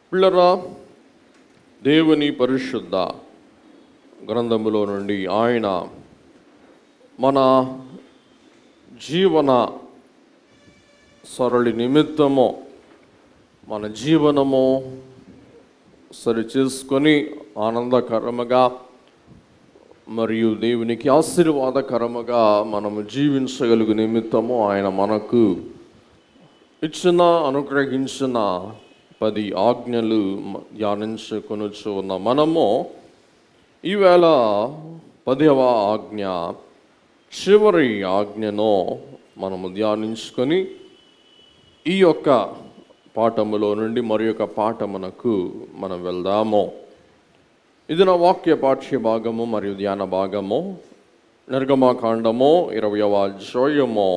పిల్లరా దేవుని పరిశుద్ధ గ్రంథములో నుండి ఆయన మన జీవన సరళి నిమిత్తము మన జీవనము సరి చేసుకొని ఆనందకరముగా మరియు దేవునికి ఆశీర్వాదకరముగా మనము జీవించగలుగు నిమిత్తము ఆయన మనకు ఇచ్చిన అనుగ్రహించిన పది ఆజ్ఞలు మ- ధ్యానించుకొనుచు ఉన్న మనము ఈవేళ పదవ ఆజ్ఞ చివరి ఆజ్ఞను మనము ధ్యానించుకొని ఈ యొక్క పాఠములో నుండి మరి యొక్క పాఠమునకు మనం వెళ్దాము ఇది నా వాక్య పాఠ్య భాగము మరియు ధ్యాన భాగము నిర్గమాకాండము ఇరవయవ అధ్యాయము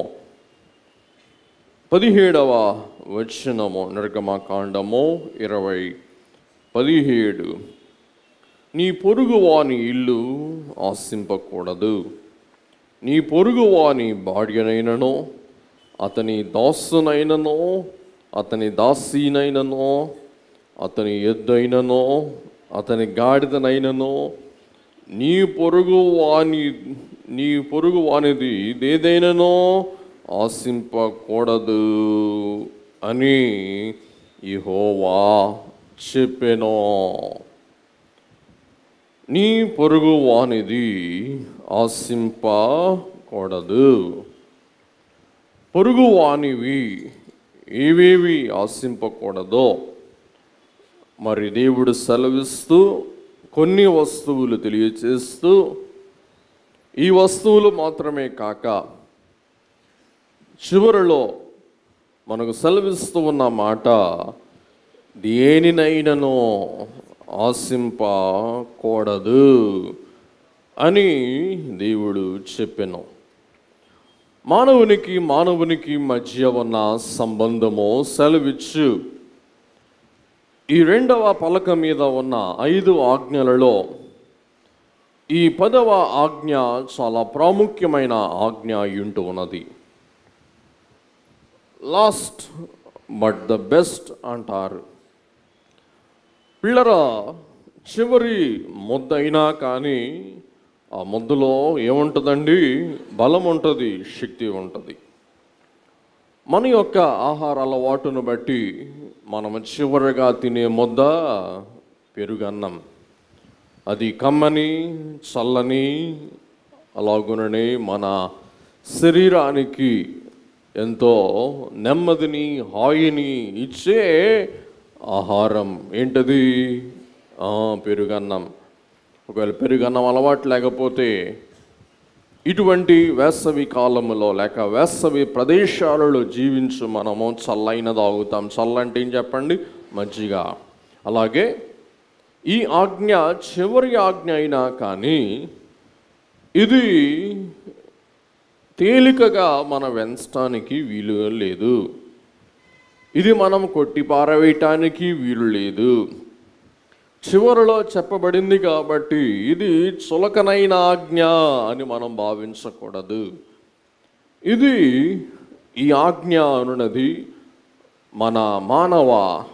పదిహేడవ వచనము నిర్గమాకాండము ఇరవై పదిహేడు నీ పొరుగువాని ఇల్లు ఆశింపకూడదు నీ పొరుగువాని భార్యనైనను అతని దాసునైనను అతని దాసీనైనను అతని ఎద్దైనను అతని గాడిదనైనను నీ పొరుగు వాని నీ పొరుగు వానిది ఏదైనానో ఆశింపకూడదు అని యెహోవా చెప్పెను నీ పొరుగు వానిది ఆశింపకూడదు పొరుగు వానివి ఏవేవి ఆశింపకూడదో మరి దేవుడు సెలవిస్తూ కొన్ని వస్తువులు తెలియచేస్తూ ఈ వస్తువులు మాత్రమే కాక చివరిలో మనకు సెలవిస్తూ ఉన్న మాట దేనినైనను ఆశింపకూడదు అని దేవుడు చెప్పెను మానవునికి మానవునికి మధ్య ఉన్న సంబంధము సెలవిచ్చు ఈ రెండవ పలక మీద ఉన్న ఐదు ఆజ్ఞలలో ఈ పదవ ఆజ్ఞ చాలా ప్రాముఖ్యమైన ఆజ్ఞ అయ్యుంటూ ఉన్నది లాస్ట్ బట్ ద బెస్ట్ అంటారు పిల్లరా చివరి ముద్ద అయినా కానీ ఆ ముద్దలో ఏముంటుందండి బలం ఉంటుంది శక్తి ఉంటుంది మన యొక్క ఆహార అలవాటును బట్టి మనం చివరిగా తినే ముద్ద పెరుగన్నం అది కమ్మని చల్లని అలాగుననే మన శరీరానికి ఎంతో నెమ్మదిని హాయిని ఇచ్చే ఆహారం ఏంటది ఆ, పెరుగన్నం ఒకవేళ పెరుగన్నం అలవాటు లేకపోతే ఇటువంటి వేసవి కాలములో లేక వేసవి ప్రదేశాలలో జీవించు మనము చల్లైన తాగుతాం చల్లంటే ఏం చెప్పండి మజ్జిగ అలాగే ఈ ఆజ్ఞ చివరి ఆజ్ఞ అయినా కానీ ఇది తేలికగా మన వెంచటానికి వీలు లేదు ఇది మనం కొట్టి పారవేయటానికి వీలు లేదు చివరిలో చెప్పబడింది కాబట్టి ఇది చులకనైన ఆజ్ఞ అని మనం భావించకూడదు ఇది ఈ ఆజ్ఞ అనున్నది మన మానవ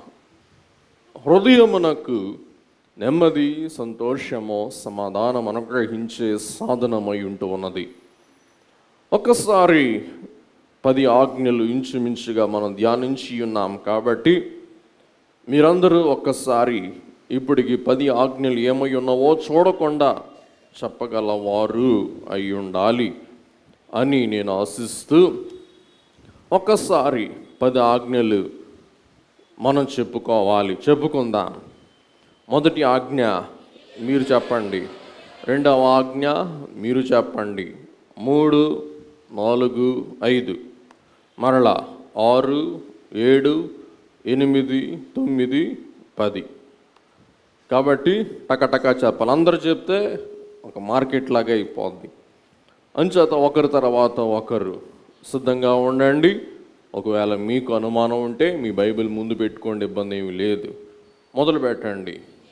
హృదయమునకు నెమ్మది సంతోషము సమాధానం అనుగ్రహించే సాధనమై ఉంటూ ఉన్నది ఒకసారి పది ఆజ్ఞలు ఇంచుమించుగా మనం ధ్యానించి ఉన్నాం కాబట్టి మీరందరూ ఒక్కసారి ఇప్పటికి పది ఆజ్ఞలు ఏమై ఉన్నావో చూడకుండా చెప్పగలవారు అయి ఉండాలి అని నేను ఆశిస్తూ ఒక్కసారి పది ఆజ్ఞలు మనం చెప్పుకోవాలి చెప్పుకుందాం మొదటి ఆజ్ఞ మీరు చెప్పండి రెండవ ఆజ్ఞ మీరు చెప్పండి మూడు నాలుగు ఐదు మరలా ఆరు ఏడు ఎనిమిది తొమ్మిది పది కాబట్టి టకటకా చెప్పాలి అందరూ చెప్తే ఒక మార్కెట్ లాగా అయిపోద్ది అంచేత ఒకరి తర్వాత ఒకరు సిద్ధంగా ఉండండి ఒకవేళ మీకు అనుమానం ఉంటే మీ బైబిల్ ముందు పెట్టుకోండి ఇబ్బంది ఏమీ లేదు మొదలు పెట్టండి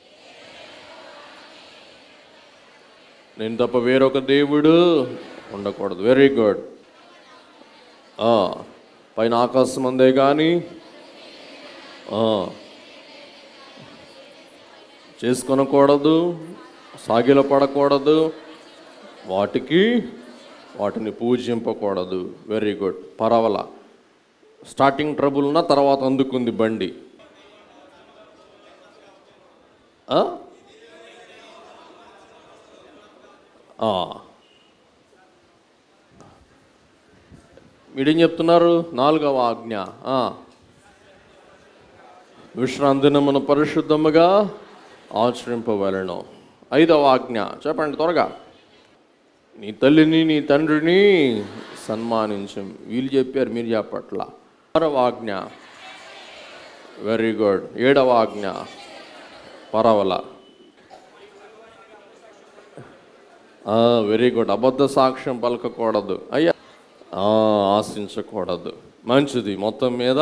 నేను తప్ప వేరొక దేవుడు ఉండకూడదు వెరీ గుడ్ పైన ఆకాశం అందే కానీ చేసుకొనకూడదు సాగిల పడకూడదు వాటికి వాటిని పూజింపకూడదు వెరీ గుడ్ పరవల స్టార్టింగ్ ట్రబుల్ ఉన్న తర్వాత అందుకుంది బండి ఆ? ఆ. మీరేం చెప్తున్నారు నాలుగవ ఆజ్ఞ ఆ. విశ్రాంతినమును పరిశుద్ధముగా ఆచరింపవలను ఐదవ ఆజ్ఞ చెప్పండి త్వరగా నీ తల్లిని నీ తండ్రిని సన్మానించు వీళ్ళు చెప్పారు మీరు చెప్పట్ల ఆరవ ఆజ్ఞ వెరీ గుడ్ ఏడవ ఆజ్ఞ పరవల వెరీ గుడ్ అబద్ధ సాక్ష్యం పలకకూడదు అయ్యా ఆ, ఆశించకూడదు మంచిది మొత్తం మీద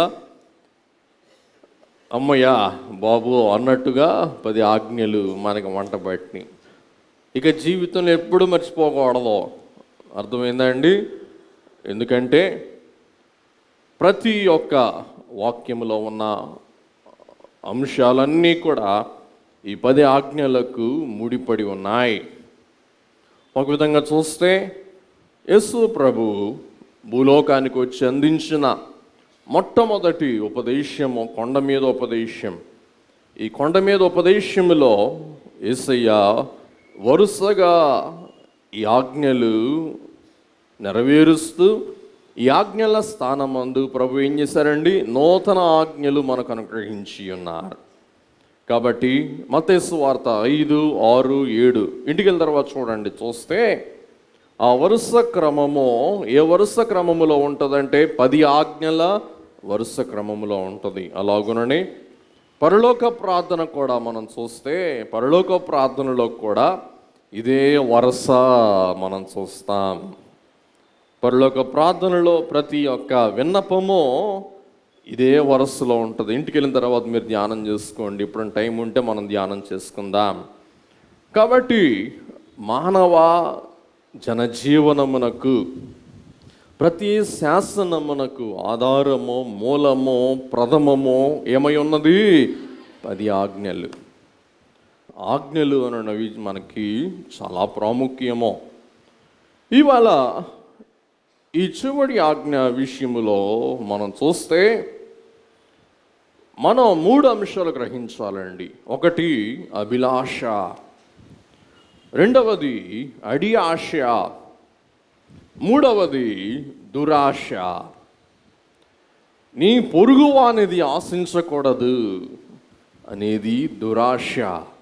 అమ్మయ్యా బాబు అన్నట్టుగా పది ఆజ్ఞలు మనకి వంట పట్టినాయి ఇక జీవితంలో ఎప్పుడు మర్చిపోకూడదు అర్థమైందా అండి ఎందుకంటే ప్రతి ఒక్క వాక్యములో ఉన్న అంశాలన్నీ కూడా ఈ పది ఆజ్ఞలకు ముడిపడి ఉన్నాయి ఒక విధంగా చూస్తే యేసు ప్రభు భూలోకానికి వచ్చి అందించిన మొట్టమొదటి ఉపదేశము కొండ మీద ఉపదేశం ఈ కొండ మీద ఉపదేశములో యేసయ్య వరుసగా ఈ ఆజ్ఞలు నెరవేరుస్తూ ఈ ఆజ్ఞల స్థానమందు ప్రభు ఏం చేశారండి నూతన ఆజ్ఞలు మనకు అనుగ్రహించి ఉన్నారు కాబట్టి మతేసు వార్త ఐదు ఆరు ఏడు ఇంటికి వెళ్ళిన తర్వాత చూడండి చూస్తే ఆ వరుస క్రమము ఏ వరుస క్రమములో ఉంటుందంటే పది ఆజ్ఞల వరుస క్రమములో ఉంటుంది అలాగునని పరలోక ప్రార్థన కూడా మనం చూస్తే పరలోక ప్రార్థనలో కూడా ఇదే వరుస మనం చూస్తాం పరలోక ప్రార్థనలో ప్రతి ఒక్క విన్నపము ఇదే వరసలో ఉంటుంది ఇంటికి వెళ్ళిన తర్వాత మీరు ధ్యానం చేసుకోండి ఇప్పుడు టైం ఉంటే మనం ధ్యానం చేసుకుందాం కాబట్టి మానవ జనజీవనమునకు ప్రతి శాసనమునకు ఆధారము మూలము ప్రథమము ఏమై ఉన్నది పది ఆజ్ఞలు ఆజ్ఞలు అనేవి మనకి చాలా ప్రాముఖ్యము ఇవాళ ఈ చివరి ఆజ్ఞ విషయములో మనం చూస్తే మనం మూడు అంశాలు గ్రహించాలండి ఒకటి అభిలాష రెండవది అడి ఆశ మూడవది దురాశ నీ పొరుగు అనేది ఆశించకూడదు అనేది దురాశ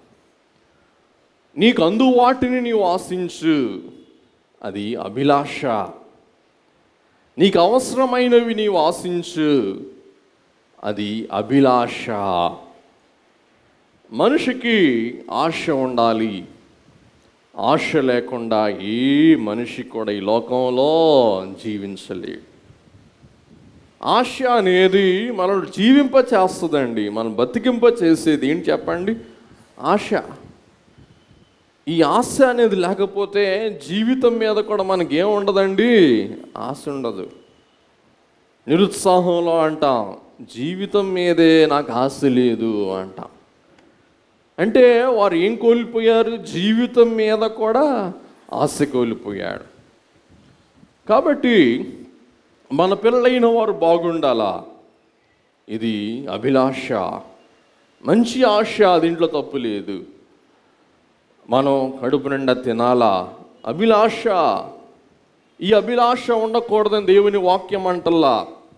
నీకు అందువాటిని నీవు ఆశించు అది అభిలాష నీకు అవసరమైనవి నీవు ఆశించు అది అభిలాష మనిషికి ఆశ ఉండాలి ఆశ లేకుండా ఏ మనిషి కూడా ఈ లోకంలో జీవించలేడు ఆశ అనేది మనల్ని జీవింప చేస్తుందండి మనం బతికింప చేసేది ఏంటి చెప్పండి ఆశ ఈ ఆశ అనేది లేకపోతే జీవితం మీద కూడా మనకి ఏం ఉండదండి ఆశ ఉండదు నిరుత్సాహంలో అంటాం జీవితం మీదే నాకు ఆశ లేదు అంటాం అంటే వారు ఏం కోల్పోయారు జీవితం మీద కూడా ఆశ కోల్పోయాడు కాబట్టి మన పిల్లలైన వారు బాగుండాలా ఇది అభిలాష మంచి ఆశ దీంట్లో తప్పు లేదు మనం కడుపు నిండా తినాలా అభిలాష ఈ అభిలాష ఉండకూడదని దేవుని వాక్యం అంటల్లా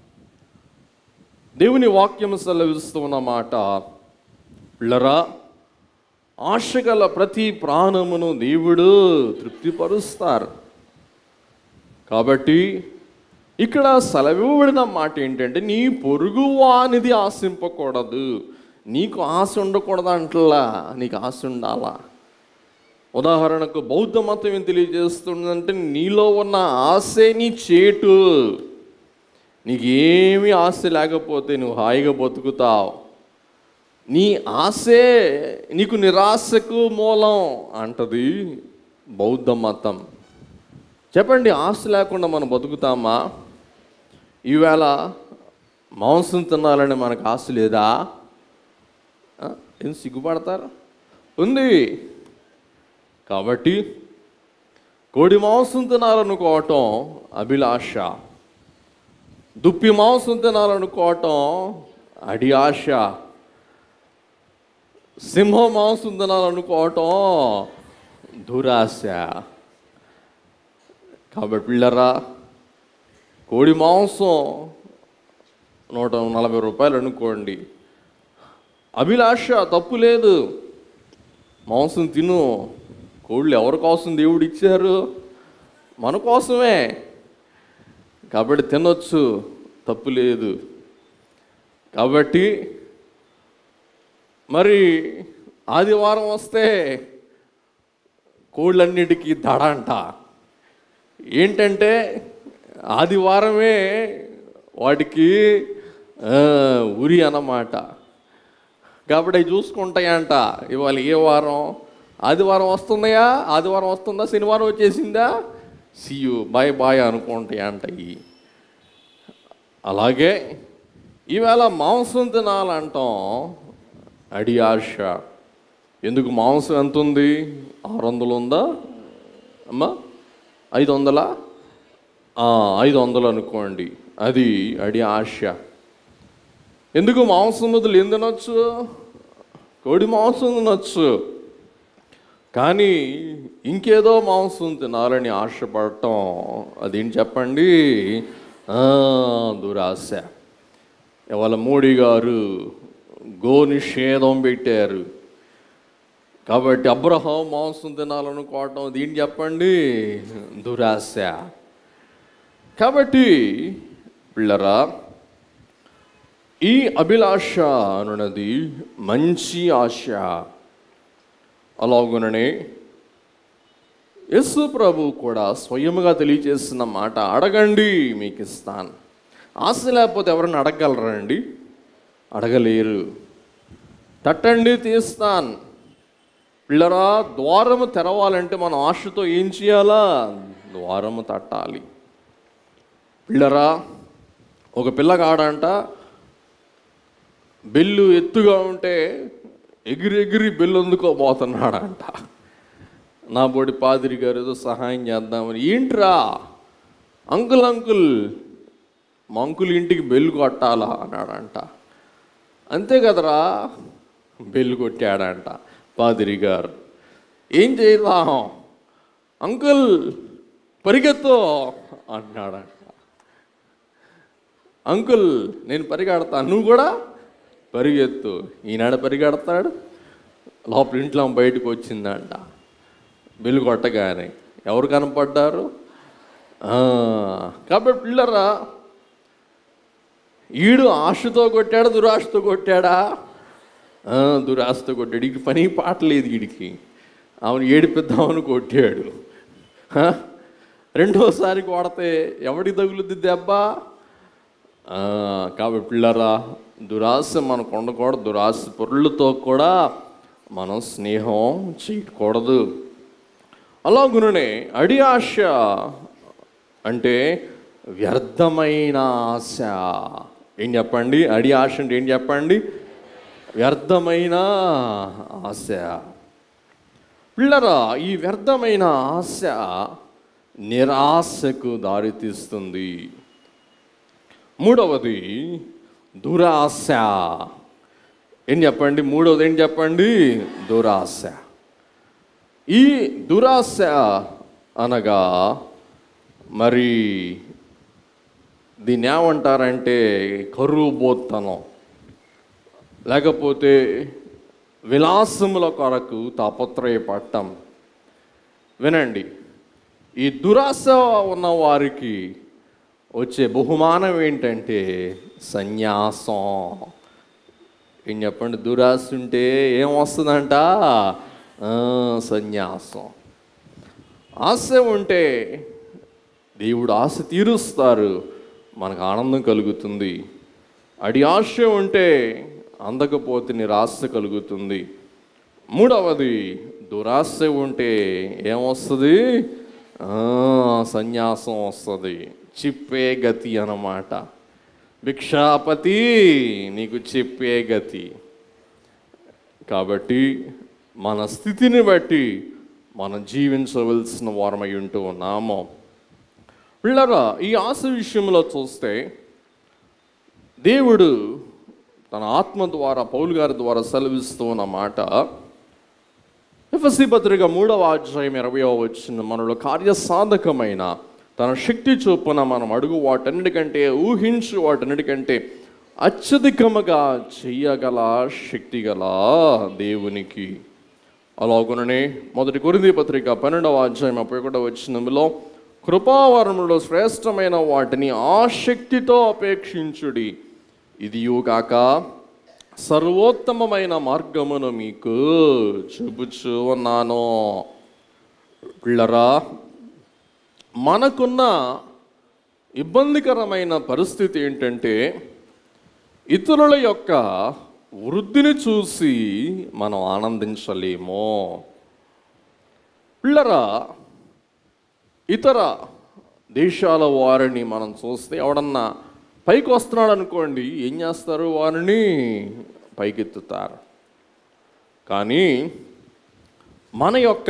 దేవుని వాక్యం సెలవిస్తున్న మాట పిల్లరా ఆశ గల ప్రతి ప్రాణమును దేవుడు తృప్తిపరుస్తారు కాబట్టి ఇక్కడ సెలవివ్వబడిన మాట ఏంటంటే నీ పొరుగు వానిది ఆశింపకూడదు నీకు ఆశ ఉండకూడదు అంటలా నీకు ఆశ ఉండాలా ఉదాహరణకు బౌద్ధ మతం ఏం తెలియజేస్తుందంటే నీలో ఉన్న ఆశే నీ చేటు నీకు ఏమీ ఆశ లేకపోతే నువ్వు హాయిగా బతుకుతావు నీ ఆశే నీకు నిరాశకు మూలం అంటది బౌద్ధ మతం చెప్పండి ఆశ లేకుండా మనం బతుకుతామా ఈవేళ మాంసం తినాలని మనకు ఆశ లేదా ఆ? ఏం సిగ్గుపడతారు ఉంది కాబట్టి కోడి మాంసం తినాలనుకోవటం అభిలాష దుప్పి మాంసం తినాలనుకోవటం అడి ఆశ సింహం మాంసం తినాలనుకోవటం దురాశ కాబట్టి పిల్లరా కోడి మాంసం నూట నలభై రూపాయలు అనుకోండి అభిలాష తప్పు లేదు మాంసం తిను కోళ్ళు ఎవరి కోసం దేవుడు ఇచ్చారు మన కోసమే కాబట్టి తినొచ్చు తప్పు లేదు కాబట్టి మరి ఆదివారం వస్తే కోళ్ళన్నిటికీ దడ అంట ఏంటంటే ఆదివారమే వాటికి ఆ, ఉరి అన్నమాట కాబట్టి అవి చూసుకుంటాయంట ఇవాళ ఏ వారం ఆదివారం వస్తున్నాయా ఆదివారం వస్తుందా శనివారం వచ్చేసిందా సియు బాయ్ బాయ్ అనుకుంటాయంట ఇవి అలాగే ఈవేళ మాంసం తినాలంటాం అడి ఆశ ఎందుకు మాంసం ఎంత ఉంది ఆరు వందలు ఉందా అమ్మా ఐదు వందలా ఆ, ఐదు వందలు అనుకోండి అది అడి ఆశ ఎందుకు మాంసం మొదలు ఏం తినొచ్చు కోడి మాంసం తినొచ్చు కానీ ఇంకేదో మాంసం తినాలని ఆశపడటం అదేంటి చెప్పండి ఆ, దురాశ ఇవాళ మోడీ గారు గో నిషేధం పెట్టారు కాబట్టి అబ్రహం మాంసం తినాలనుకోవటం అది ఏంటి చెప్పండి దురాశ కాబట్టి పిల్లరా ఈ అభిలాష అనున్నది మంచి ఆశ అలాగుననే యేసు ప్రభు కూడా స్వయముగా తెలియజేస్తున్న మాట అడగండి మీకు ఇస్తాను ఆశ లేకపోతే ఎవరైనా అడగగలరా అండి అడగలేరు తట్టండి తీస్తాను పిల్లరా ద్వారము తెరవాలంటే మనం ఆశతో ఏం చేయాలా ద్వారము తట్టాలి పిల్లరా ఒక పిల్లగాడంట బెల్లు ఎత్తుగా ఉంటే ఎగిరి ఎగిరి బెల్లు అందుకోబోతున్నాడంట నా బోడి పాదిరి గారు ఏదో సహాయం చేద్దామని ఏంట్రా అంకుల్ అంకుల్ మా అంకుల్ ఇంటికి బెల్లు కొట్టాలా అన్నాడంట అంతే కదరా బెల్లు కొట్టాడంట పాదిరి గారు ఏం చేద్దాం అంకుల్ పరిగెత్తు అన్నాడంట అంకుల్ నేను పరిగెడతాను నువ్వు కూడా పరిగెత్తు ఈనాడు పరిగెడతాడు లోపల ఇంట్లో బయటకు వచ్చిందంట బెల్లు కొట్టగానే ఎవరు కనపడ్డారు ఆ, కాబట్టి పిల్లరా ఈడు ఆశతో కొట్టాడా దురాశతో కొట్టాడా ఆ, దురాశతో కొట్టాడు వీడికి పని పాట లేదు వీడికి ఆమెను ఏడిపిద్దామని కొట్టాడు హ? రెండోసారి కొడితే ఎవడికి తగులుద్ది దెబ్బ ఆ, కాబట్టి పిల్లరా దురాశ మనకు ఉండకూడదు దురాశ పొరులతో కూడా మనం స్నేహం చేయకూడదు అలాగుననే అడి ఆశ అంటే వ్యర్థమైన ఆశ ఏం చెప్పండి అడి ఆశ అంటే ఏం చెప్పండి వ్యర్థమైన ఆశ పిల్లరా ఈ వ్యర్థమైన ఆశ నిరాశకు దారితీస్తుంది మూడవది దురాశ ఏం చెప్పండి మూడవది ఏం చెప్పండి దురాశ ఈ దురాశ అనగా మరి దీన్ని ఏమంటారంటే కరువు బోత్తనం లేకపోతే విలాసముల కొరకు తాపత్రయపడటం వినండి ఈ దురాశ ఉన్న వారికి వచ్చే బహుమానం ఏంటంటే సన్యాసం ఏం చెప్పండి దురాశ ఉంటే ఏం వస్తుందంట ఆ, సన్యాసం ఆశ ఉంటే దేవుడు ఆశ తీరుస్తారు మనకు ఆనందం కలుగుతుంది అడి ఆశ ఉంటే అందకపోతే నిరాశ కలుగుతుంది మూడవది దురాశ ఉంటే ఏమొస్తుంది ఆ, సన్యాసం వస్తుంది చిప్పే గతి అన్నమాట భిక్షాపతి నీకు చెప్పే గతి కాబట్టి మన స్థితిని బట్టి మనం జీవించవలసిన వారమై ఉంటూ ఉన్నాము పిల్లరా ఈ ఆశ విషయంలో చూస్తే దేవుడు తన ఆత్మ ద్వారా పౌలు గారి ద్వారా సెలవిస్తూ ఉన్న మాట ఎఫ్ఎస్సి పత్రిక మూడవ అధ్యాయం ఇరవయో వచ్చిన మనలో కార్యసాధకమైన తన శక్తి చొప్పున మనం అడుగు వాటన్నిటికంటే ఊహించు వాటన్నిటికంటే అత్యధికముగా చెయ్యగల శక్తి గల దేవునికి అలాగుననే మొదటి కొరింది పత్రిక పన్నెండవ అధ్యాయం ముప్పై ఒకటవ వచ్చినంలో కృపావరములో శ్రేష్టమైన వాటిని ఆ శక్తితో అపేక్షించుడి ఇదియు కాక సర్వోత్తమమైన మార్గమును మీకు చూపుచూ ఉన్నాను పిల్లరా మనకున్న ఇబ్బందికరమైన పరిస్థితి ఏంటంటే ఇతరుల యొక్క వృద్ధిని చూసి మనం ఆనందించలేము పిల్లరా ఇతర దేశాల వారిని మనం చూస్తే ఎవడన్నా పైకి వస్తున్నాడు అనుకోండి ఏం చేస్తారు వారిని పైకెత్తుతారు కానీ మన యొక్క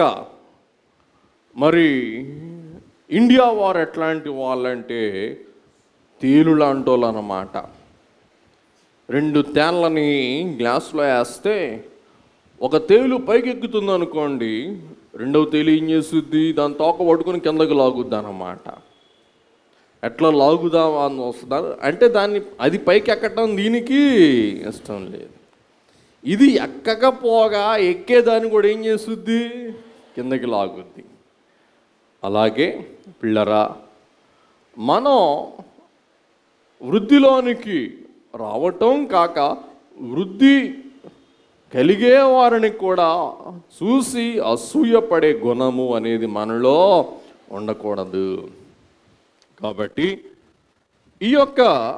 మరి ఇండియా వారు ఎట్లాంటి వాళ్ళంటే తేలు లాంటి వాళ్ళు అన్నమాట రెండు తేళ్ళని గ్లాసులో వేస్తే ఒక తేలు పైకి ఎక్కుతుంది అనుకోండి రెండవ తేలి ఏం చేస్తుంది దాని తోక పట్టుకుని కిందకి లాగుద్ది అన్నమాట ఎట్లా లాగుదాం అని వస్తున్నారు అంటే దాన్ని అది పైకి ఎక్కటం దీనికి ఇష్టం లేదు ఇది ఎక్కకపోగా ఎక్కేదాన్ని కూడా ఏం చేస్తుంది కిందకి లాగుద్ది అలాగే పిల్లరా మనం వృద్ధిలోనికి రావటం కాక వృద్ధి కలిగే వారిని కూడా చూసి అసూయపడే గుణము అనేది మనలో ఉండకూడదు కాబట్టి ఈ యొక్క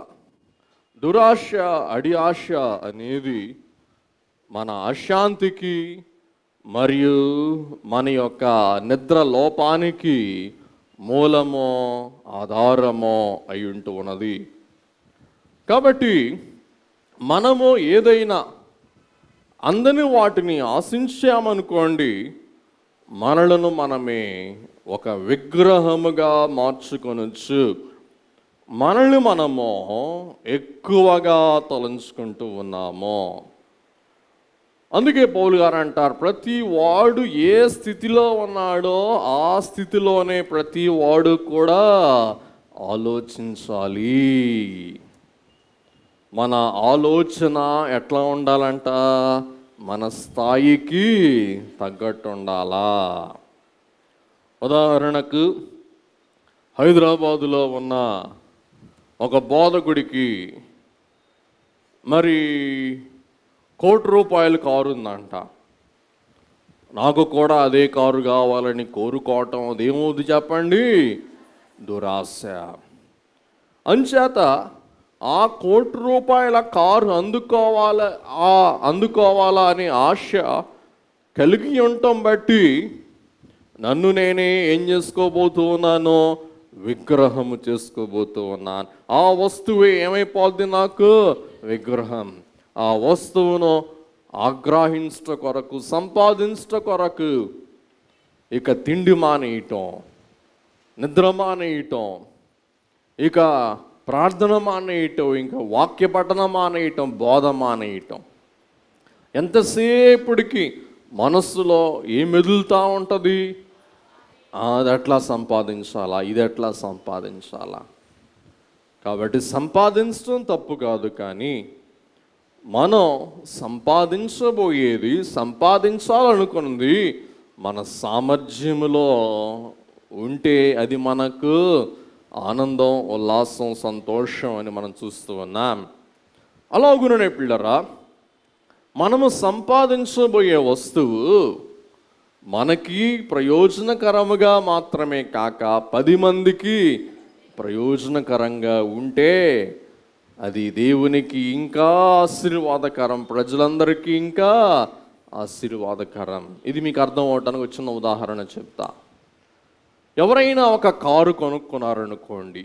దురాశ అడి ఆశ అనేది మన అశాంతికి మరియు మన యొక్క నిద్ర లోపానికి మూలమో ఆధారమో అయి ఉంటూ ఉన్నది కాబట్టి మనము ఏదైనా అందని వాటిని ఆశించామనుకోండి మనలను మనమే ఒక విగ్రహముగా మార్చుకొనొచ్చు మనల్ని మనము ఎక్కువగా తలంచుకుంటూ ఉన్నాము అందుకే పౌలు గారు అంటారు ప్రతి వాడు ఏ స్థితిలో ఉన్నాడో ఆ స్థితిలోనే ప్రతి వాడు కూడా ఆలోచించాలి మన ఆలోచన ఎట్లా ఉండాలంట మన స్థాయికి తగ్గట్టు ఉండాలా ఉదాహరణకు హైదరాబాదులో ఉన్న ఒక బోధకుడికి మరి కోటి రూపాయల కారు ఉందంట నాకు కూడా అదే కారు కావాలని కోరుకోవటం అదేమవుద్ది చెప్పండి దురాశ అంచేత ఆ కోటి రూపాయల కారు అందుకోవాల ఆ అందుకోవాలా అనే ఆశ కలిగి ఉండటం బట్టి నన్ను నేనే ఏం చేసుకోబోతూ ఉన్నాను విగ్రహము చేసుకోబోతూ ఉన్నాను ఆ వస్తువు ఏమైపోద్ది నాకు విగ్రహం ఆ వస్తువును ఆగ్రహించట కొరకు సంపాదించట కొరకు ఇక తిండి మానేయటం నిద్ర మానేయటం ఇక ప్రార్థన మానేయటం ఇంకా వాక్య పఠనం మానేయటం బోధ మానేయటం ఎంతసేపటికి మనస్సులో ఏం మెదులుతూ ఉంటుంది అది ఎట్లా సంపాదించాలా ఇది ఎట్లా సంపాదించాలా కాబట్టి సంపాదించడం తప్పు కాదు కానీ మనం సంపాదించబోయేది సంపాదించాలనుకున్నది మన సామర్థ్యములో ఉంటే అది మనకు ఆనందం ఉల్లాసం సంతోషం అని మనం చూస్తూ ఉన్నాం అలాగుననే పిల్లరా మనము సంపాదించబోయే వస్తువు మనకి ప్రయోజనకరముగా మాత్రమే కాక పది మందికి ప్రయోజనకరంగా ఉంటే అది దేవునికి ఇంకా ఆశీర్వాదకరం ప్రజలందరికీ ఇంకా ఆశీర్వాదకరం ఇది మీకు అర్థం అవటానికి వచ్చిన ఉదాహరణ చెప్తా ఎవరైనా ఒక కారు కొనుక్కున్నారనుకోండి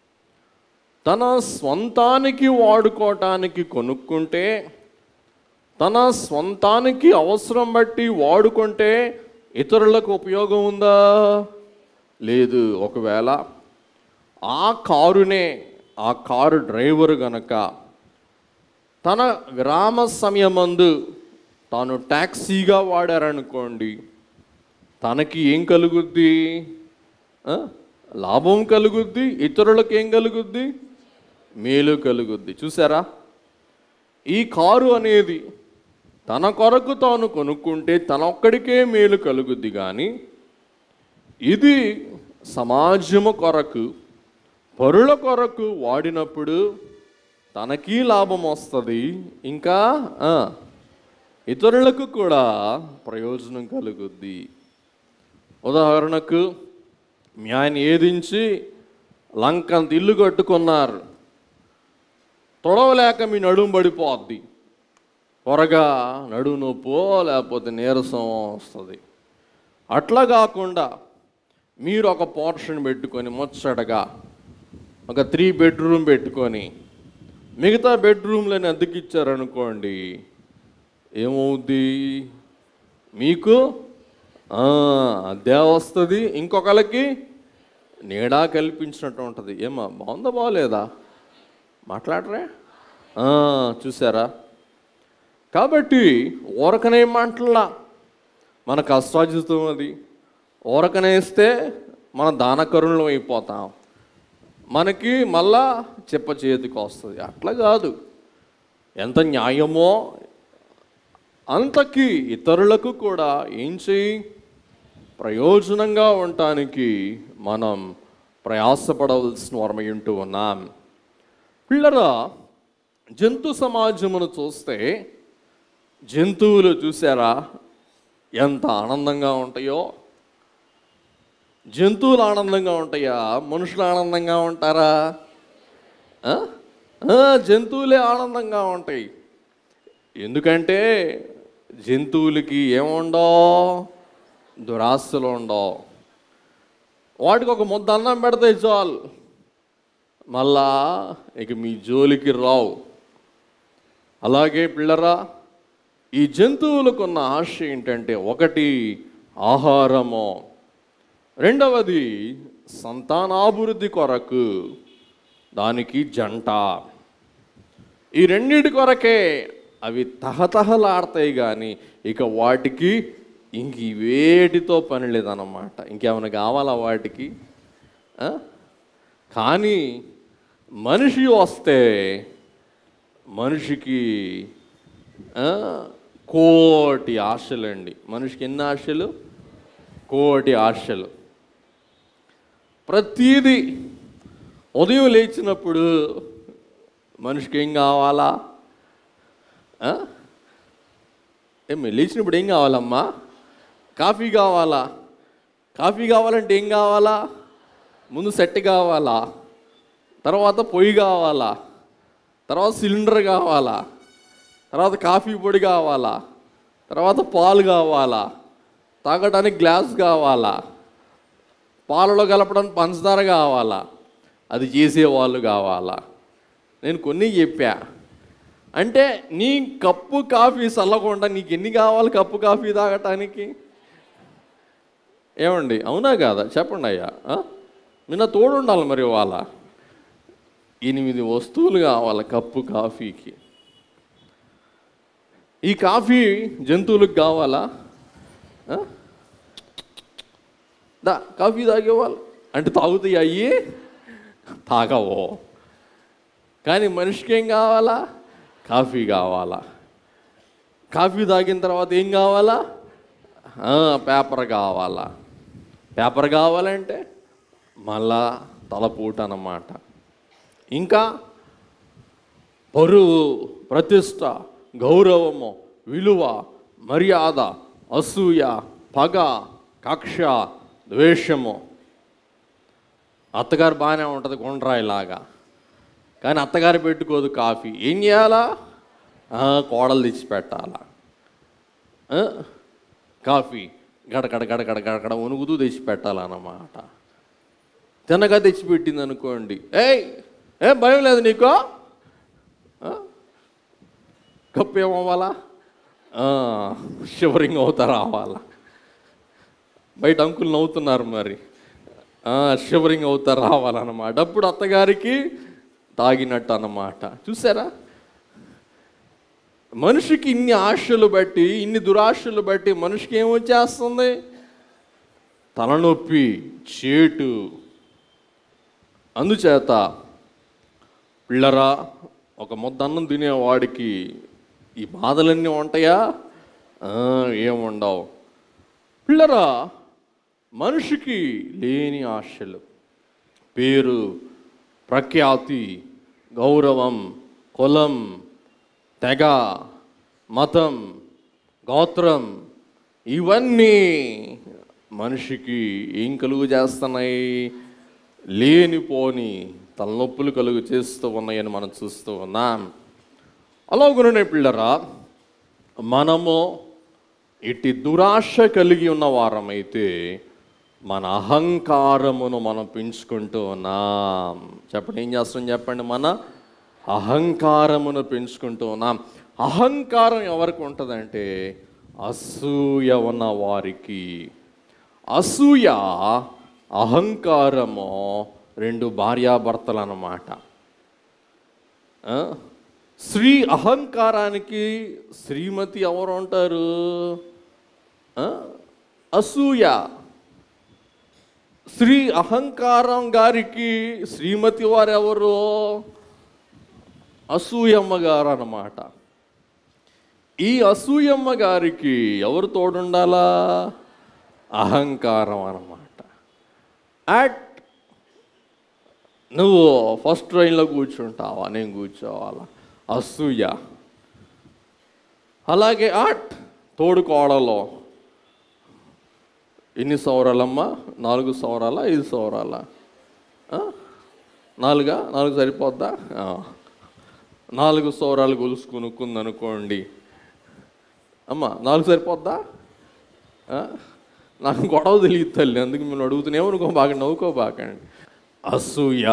తన స్వంతానికి వాడుకోవటానికి కొనుక్కుంటే తన స్వంతానికి అవసరం బట్టి వాడుకుంటే ఇతరులకు ఉపయోగం ఉందా లేదు ఒకవేళ ఆ కారునే ఆ కారు డ్రైవర్ గనక తన విరామ సమయమందు తాను ట్యాక్సీగా వాడారనుకోండి తనకి ఏం కలుగుద్ది ఆ? లాభం కలుగుద్ది ఇతరులకు ఏం కలుగుద్ది మేలు కలుగుద్ది చూసారా ఈ కారు అనేది తన కొరకు తాను కొనుక్కుంటే తన ఒక్కడికే మేలు కలుగుద్ది కానీ ఇది సమాజము కొరకు పరుల కొరకు వాడినప్పుడు తనకి లాభం వస్తుంది ఇంకా ఆ, ఇతరులకు కూడా ప్రయోజనం కలుగుద్ది ఉదాహరణకు మీ ఆయన ఏదించి లంకంత ఇల్లు కట్టుకున్నారు తొడవలేక మీ నడుము పడిపోద్ది త్వరగా నడుము నొప్పో లేకపోతే నీరసం వస్తుంది అట్లా కాకుండా మీరు ఒక పోర్షన్ పెట్టుకొని ముచ్చటగా ఒక త్రీ బెడ్రూమ్ పెట్టుకొని మిగతా బెడ్రూమ్లని అద్దెకిచ్చారనుకోండి ఏమవుద్ది మీకు ఆ, అద్దె వస్తుంది ఇంకొకళ్ళకి నీడా కల్పించినట్టు ఉంటుంది ఏమా బాగుందా బాగోలేదా మాట్లాడరే ఆ, చూసారా కాబట్టి ఊరకనే మాటలా మన కష్టాజితం అది ఊరకనేస్తే మన దానకరుణం అయిపోతాం మనకి మళ్ళా చెప్ప చేతికి వస్తుంది అట్లా కాదు ఎంత న్యాయమో అంతకి ఇతరులకు కూడా ఏం చేయి ప్రయోజనంగా ఉండటానికి మనం ప్రయాసపడవలసిన వారమై ఉంటూ ఉన్నాం పిల్లరా జంతు సమాజమును చూస్తే జంతువులు చూసారా ఎంత ఆనందంగా ఉంటాయో జంతువులు ఆనందంగా ఉంటాయా మనుషులు ఆనందంగా ఉంటారా ఆ? ఆ, జంతువులే ఆనందంగా ఉంటాయి ఎందుకంటే జంతువులకి ఏముండవు దురాస్తులు ఉండవు వాటికి ఒక ముద్ద అన్నం పెడితే చాలు మళ్ళా ఇక మీ జోలికి రావు అలాగే పిల్లరా ఈ జంతువులకున్న ఆశ ఏంటంటే ఒకటి ఆహారము రెండవది సంతానాభివృద్ధి కొరకు దానికి జంట ఈ రెండిటి కొరకే అవి తహతహలాడతాయి కానీ ఇక వాటికి ఇంక వేటితో పని లేదన్నమాట ఇంకేమైనా కావాలా వాటికి ఆ? కానీ మనిషి వస్తే మనిషికి ఆ, కోటి ఆశలండి మనిషికి ఎన్ని ఆశలు కోటి ఆశలు ప్రతీది ఉదయం లేచినప్పుడు మనిషికి ఏం కావాలా ఆ? ఏం లేచినప్పుడు ఏం కావాలమ్మా కాఫీ కావాలా కాఫీ కావాలంటే ఏం కావాలా ముందు సెట్ కావాలా తర్వాత పొయ్యి కావాలా తర్వాత సిలిండర్ కావాలా తర్వాత కాఫీ పొడి కావాలా తర్వాత పాలు కావాలా తాగడానికి గ్లాస్ కావాలా పాలలో కలపడానికి పంచదార కావాలా అది చేసేవాళ్ళు కావాలా నేను కొన్ని చెప్పా అంటే నీ కప్పు కాఫీ చల్లకుండా నీకు ఎన్ని కావాలి కప్పు కాఫీ తాగటానికి ఏమండి అవునా కాదా చెప్పండి అయ్యా ఆ? నిన్న తోడు ఉండాలి మరి వాళ్ళ ఎనిమిది వస్తువులు కావాలి కప్పు కాఫీకి ఈ కాఫీ జంతువులకు కావాలా ఆ? దా కాఫీ తాగేవాళ్ళు అంటే తాగుతాయి అయ్యి తాగవో కానీ మనిషికి ఏం కావాలా కాఫీ కావాలా కాఫీ తాగిన తర్వాత ఏం కావాలా ఆ, పేపర్ కావాలా పేపర్ కావాలంటే మళ్ళా తలపూట అన్నమాట ఇంకా పరువు ప్రతిష్ట గౌరవము విలువ మర్యాద అసూయ పగ కక్ష ద్వేషము అత్తగారు బాగానే ఉంటుంది గుండ్రాయిలాగా కానీ అత్తగారు పెట్టుకోదు కాఫీ ఏం చేయాలా ఆ, కోడలు తెచ్చి పెట్టాలా ఆ? కాఫీ గడగడ గడగడ గడగడ ఉనుగుతూ తెచ్చి పెట్టాలన్నమాట తినగా తెచ్చిపెట్టింది అనుకోండి ఏయ్ ఏం భయం లేదు నీకో ఆ? కప్పు ఏమవ్వాలా షివరింగ్ అవుతా రావాలా బయట అంకులు నవ్వుతున్నారు మరి షివరింగ్ అవుతా రావాలన్నమాట అప్పుడు అత్తగారికి తాగినట్టు అన్నమాట చూసారా మనిషికి ఇన్ని ఆశలు బట్టి ఇన్ని దురాశలు బట్టి మనిషికి ఏమొచ్చేస్తుంది తలనొప్పి చేటు అందుచేత పిల్లరా ఒక ముద్ద అన్నం తినేవాడికి ఈ బాధలన్నీ ఉంటాయా ఆ, ఏముండవు పిల్లరా మనిషికి లేని ఆశలు పేరు ప్రఖ్యాతి గౌరవం కులం తెగ మతం గోత్రం ఇవన్నీ మనిషికి ఏం కలుగు చేస్తున్నాయి లేనిపోని తలనొప్పులు కలుగు చేస్తూ ఉన్నాయని మనం చూస్తూ ఉన్నాం అలాగునే పిల్లరా మనము ఇటు దురాశ కలిగి ఉన్న వారమైతే మన అహంకారమును మనం పెంచుకుంటూ ఉన్నాం చెప్పండి ఏం చేస్తాం చెప్పండి మన అహంకారమును పెంచుకుంటూ ఉన్నాం అహంకారం ఎవరికి ఉంటుందంటే అసూయ ఉన్న వారికి అసూయ అహంకారము రెండు భార్యాభర్తలు అన్నమాట ఆ? స్త్రీ అహంకారానికి శ్రీమతి ఎవరు ఉంటారు ఆ? అసూయ స్త్రీ అహంకారం గారికి శ్రీమతి వారు ఎవరు అసూయమ్మ గారు అన్నమాట ఈ అసూయమ్మ గారికి ఎవరు తోడుండాలా అహంకారం అన్నమాట యాట్ నువ్వు ఫస్ట్ ట్రైన్లో కూర్చుంటావా నేను కూర్చోవాలా అసూయ అలాగే ఆట్ తోడు కోడలో ఎన్ని సౌరాలమ్మా నాలుగు సౌరాలా ఐదు సౌరాలా ఆ? నాలుగా నాలుగు సరిపోద్దా ఆ. నాలుగు సౌరాలు గొలుసు కొనుక్కుంది అనుకోండి అమ్మా నాలుగు సరిపోద్దా ఆ? నాకు గొడవ తెలియదు తల్లి అందుకు మేము అడుగుతున్నామనుకో బాగా నవ్వుకోబాకండి అసూయ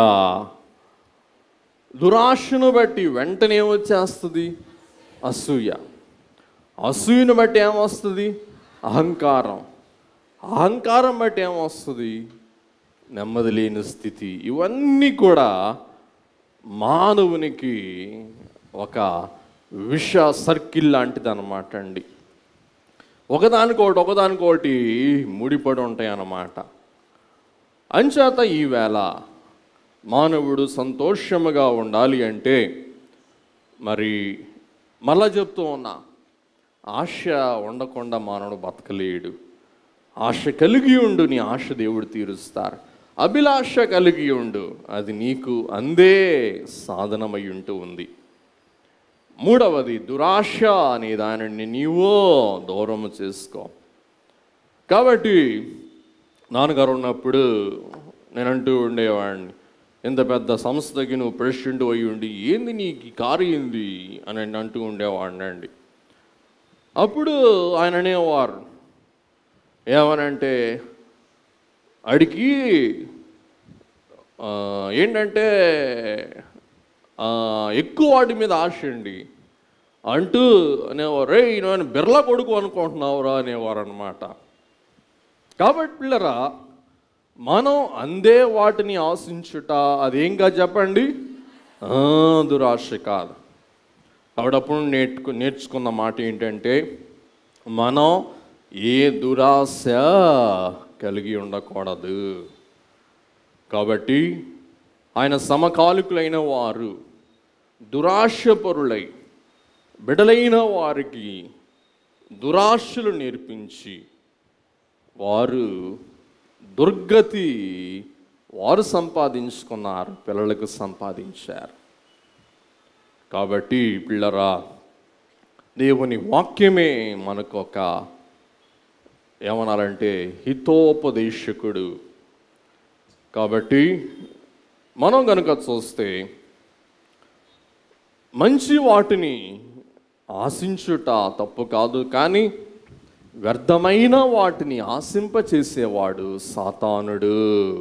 దురాశను బట్టి వెంటనే ఏమొచ్చేస్తుంది అసూయ అసూయను బట్టి ఏమొస్తుంది అహంకారం అహంకారం బట్టి ఏమొస్తుంది నెమ్మది లేని స్థితి ఇవన్నీ కూడా మానవునికి ఒక విష సర్కిల్ లాంటిది అనమాట అండి ఒకదానికోటి ఒకదానికోటి ముడిపడి ఉంటాయి అన్నమాట అంచేత ఈవేళ మానవుడు సంతోషముగా ఉండాలి అంటే మరి మళ్ళా చెప్తూ ఉన్నా ఆశ ఉండకుండా మానవుడు బతకలేడు ఆశ కలిగి ఉండు నీ ఆశ దేవుడు తీరుస్తారు అభిలాష కలిగి ఉండు అది నీకు అందే సాధనమై ఉంటూ ఉంది మూడవది దురాశ అనే దానిని నీవో దూరము చేసుకో కాబట్టి నాన్నగారు ఉన్నప్పుడు నేను అంటూ ఉండేవాడిని ఇంత పెద్ద సంస్థకి నువ్వు ప్రెసిడెంట్ అయి ఉండి ఏంది నీకు ఈ కారు ఏంది అని అంటూ ఉండేవాడిని అండి అప్పుడు ఆయన అనేవారు ఏమనంటే అడిగి ఆ, ఏంటంటే ఆ, ఎక్కువ వాటి మీద ఆశ అండి అంటూ అనేవారు రే నేను బిర్లా కొడుకు అనుకుంటున్నావురా అనేవారు అనమాట కాబట్టి పిల్లరా మనం అందే వాటిని ఆశించుట అదేంగా చెప్పండి ఆ, దురాశ కాదు కాబట్టి అప్పుడు నేర్చుకు నేర్చుకున్న మాట ఏంటంటే మనం ఏ దురాశ కలిగి ఉండకూడదు కాబట్టి ఆయన సమకాలికులైన వారు దురాశపరులై బిడలైన వారికి దురాశలు నేర్పించి వారు దుర్గతి వారు సంపాదించుకున్నారు పిల్లలకు సంపాదించారు కాబట్టి పిల్లరా దేవుని వాక్యమే మనకు ఒక ఏమనాలంటే హితోపదేశకుడు కాబట్టి మనం కనుక చూస్తే మంచి వాటిని ఆశించుట తప్పు కాదు కానీ వ్యర్థమైన వాటిని ఆశింపచేసేవాడు సాతానుడు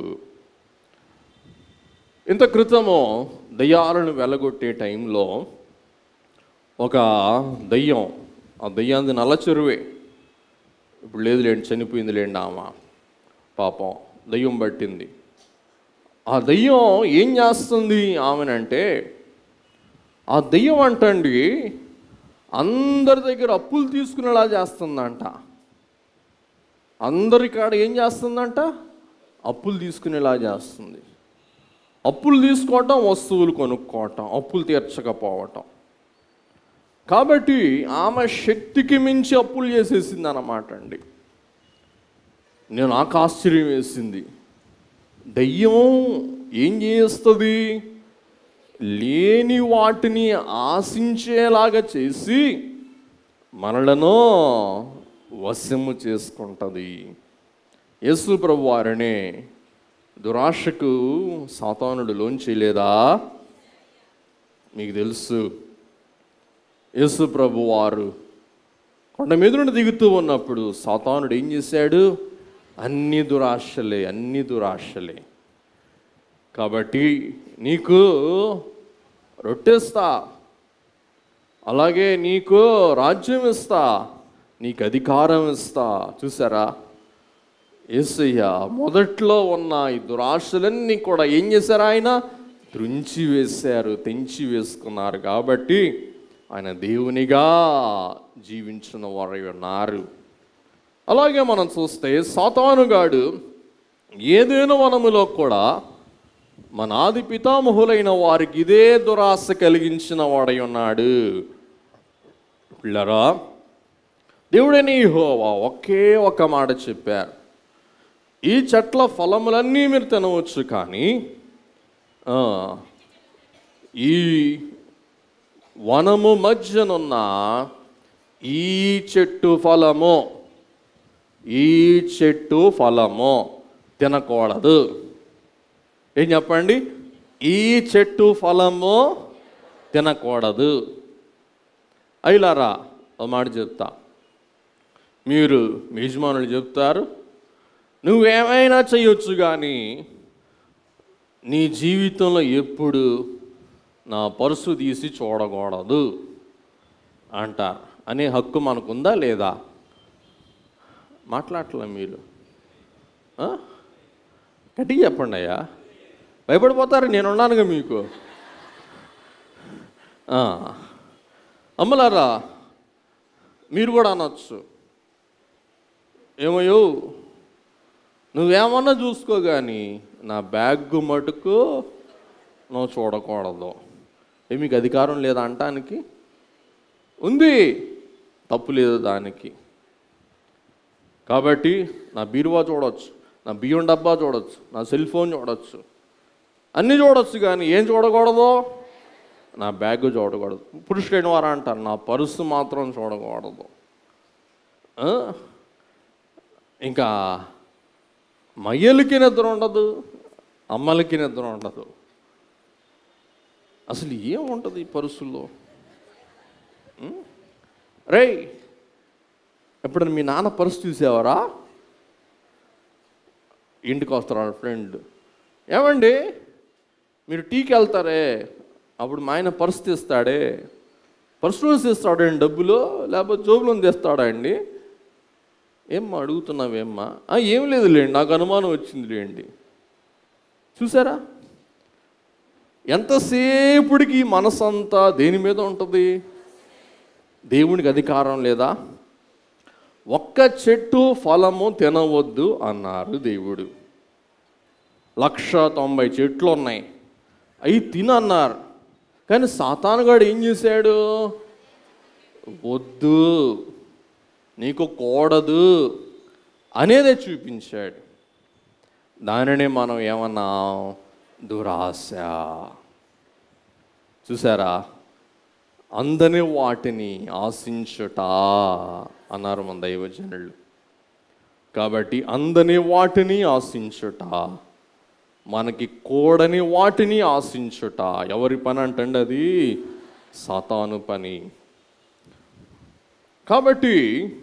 ఇంత క్రితము దయ్యాలను వెలగొట్టే టైంలో ఒక దయ్యం ఆ దయ్యాన్ని నల్ల చెరువే ఇప్పుడు లేదు లేండి చనిపోయింది లేండి ఆమె పాపం దయ్యం పట్టింది ఆ దయ్యం ఏం చేస్తుంది ఆమెనంటే ఆ దయ్యం అంటండి అందరి దగ్గర అప్పులు తీసుకునేలా చేస్తుందంట అందరి కాడ ఏం చేస్తుందంట అప్పులు తీసుకునేలా చేస్తుంది అప్పులు తీసుకోవటం వస్తువులు కొనుక్కోవటం అప్పులు తీర్చకపోవటం కాబట్టి ఆమె శక్తికి మించి అప్పులు చేసేసింది అన్నమాట అండి నేను నాకు ఆశ్చర్యం వేసింది దయ్యం ఏం చేస్తుంది లేని వాటిని ఆశించేలాగా చేసి మనలను వశము చేసుకుంటుంది యేసు ప్రభు వారినే దురాశకు సాతానుడు లోంచేయలేదా మీకు తెలుసు యేసు ప్రభు వారు కొండ మీద నుండి దిగుతూ ఉన్నప్పుడు సాతానుడు ఏం చేశాడు అన్ని దురాశలే అన్ని దురాశలే కాబట్టి నీకు రొట్టెస్తా అలాగే నీకు రాజ్యం ఇస్తా నీకు అధికారం ఇస్తా చూసారా ఏసయ్య మొదట్లో ఉన్న ఈ దురాశలన్నీ కూడా ఏం చేశారు ఆయన త్రుంచి వేశారు తెంచి వేసుకున్నారు కాబట్టి ఆయన దేవునిగా జీవించిన వారై ఉన్నారు అలాగే మనం చూస్తే సాతానుగాడు ఏదేను వనములో కూడా మన ఆది పితామహులైన వారికి ఇదే దురాశ కలిగించిన వాడై ఉన్నాడు పిల్లరా దేవుడని యెహోవా ఒకే ఒక మాట చెప్పారు ఈ చెట్ల ఫలములన్నీ మీరు తినవచ్చు కానీ ఆ, ఈ వనము మధ్యనున్న ఈ చెట్టు ఫలము ఈ చెట్టు ఫలము తినకూడదు ఏం చెప్పండి ఈ చెట్టు ఫలము తినకూడదు అయిలారా ఒక మాట చెప్తా మీరు మీ యజమానులు చెప్తారు నువ్వేమైనా చేయొచ్చు కానీ నీ జీవితంలో ఎప్పుడు నా పర్సు తీసి చూడకూడదు అంటారు అనే హక్కు మనకుందా లేదా మాట్లాడలే మీరు ఆ? గట్టిగా చెప్పండి అయ్యా భయపడిపోతారు నేనున్నానుగా మీకు ఆ. అమ్మలారా మీరు కూడా అనొచ్చు ఏమయ్యో నువ్వేమన్నా చూసుకో కానీ నా బ్యాగ్ మటుకు నువ్వు చూడకూడదు ఏ మీకు అధికారం లేదా అంటానికి ఉంది తప్పు లేదు దానికి కాబట్టి నా బీరువా చూడవచ్చు నా బియ్యం డబ్బా చూడవచ్చు నా సెల్ ఫోన్ చూడవచ్చు అన్నీ చూడొచ్చు కానీ ఏం చూడకూడదు నా బ్యాగ్ చూడకూడదు పురుషుడైన వారు అంటారు నా పర్సు మాత్రం చూడకూడదు ఆ? ఇంకా మయ్యలకి నిద్ర ఉండదు అమ్మలకి నిద్ర ఉండదు అసలు ఏముంటుంది ఈ పరుసుల్లో ఉం? రేయ్ ఎప్పుడైనా మీ నాన్న పర్సు చూసేవారా ఇంటికి వస్తారు ఫ్రెండ్ ఏమండి మీరు టీకి వెళ్తారే అప్పుడు మా ఆయన పర్సు తీస్తాడే పర్సులో తీస్తాడండి డబ్బులు లేకపోతే జోబులో తీస్తాడా అండి ఏమ్మా అడుగుతున్నావేమ్మా "ఆ, ఏం లేదు లేండి నాకు అనుమానం వచ్చింది లేండి చూసారా ఎంతసేపుడికి ఈ మనసంతా దేని మీద ఉంటుంది దేవునికి అధికారం లేదా ఒక్క చెట్టు ఫలము తినవద్దు అన్నారు దేవుడు లక్ష తొంభై చెట్లు ఉన్నాయి అవి తినన్నారు కానీ సాతానుగాడు ఏం చేశాడు వద్దు నీకు కూడదు అనేదే చూపించాడు దానినే మనం ఏమన్నాం దురాశ చూసారా అందని వాటిని ఆశించుట అన్నారు మన దైవజనులు కాబట్టి అందని వాటిని ఆశించుట మనకి కూడని వాటిని ఆశించుట ఎవరి పని అంటండి అది సాతాను పని కాబట్టి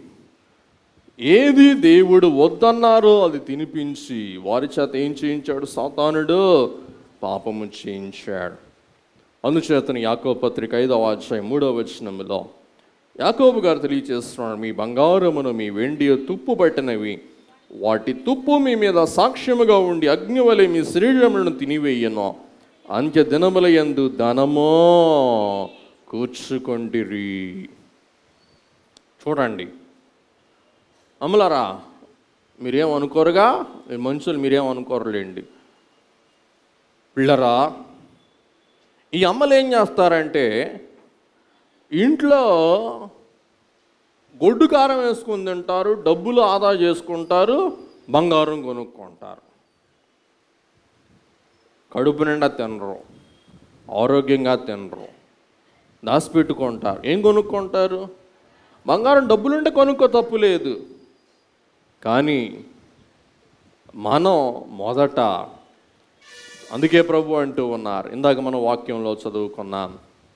ఏది దేవుడు వద్దన్నారో అది తినిపించి వారి చేత ఏం చేయించాడు సాతానుడు పాపము చేయించాడు అందుచేతను యాకో పత్రిక ఐదవ అధ్యాయం మూడవ వచనములో యాకోబు గారు తెలియచేస్తున్నాడు మీ బంగారమును మీ వెండి తుప్పు పట్టినవి వాటి తుప్పు మీ మీద సాక్ష్యముగా ఉండి అగ్నివలె మీ శరీరములను తినివేయను అంత్య దినముల యందు ధనమో కూర్చుకొంటిరి చూడండి అమలారా మీరేం అనుకోరుగా మీరు మనుషులు మీరేం అనుకోరులేండి పిల్లరా ఈ అమ్మలు ఏం చేస్తారంటే ఇంట్లో గొడ్డు కారం వేసుకుని తింటారు డబ్బులు ఆదా చేసుకుంటారు బంగారం కొనుక్కుంటారు కడుపు నిండా తినరు ఆరోగ్యంగా తినరు దాచిపెట్టుకుంటారు ఏం కొనుక్కుంటారు బంగారం డబ్బులుంటే కొనుక్కో తప్పు లేదు కానీ మనం మొదట అందుకే ప్రభు అంటూ ఉన్నారు ఇందాక మనం వాక్యంలో చదువుకున్నాం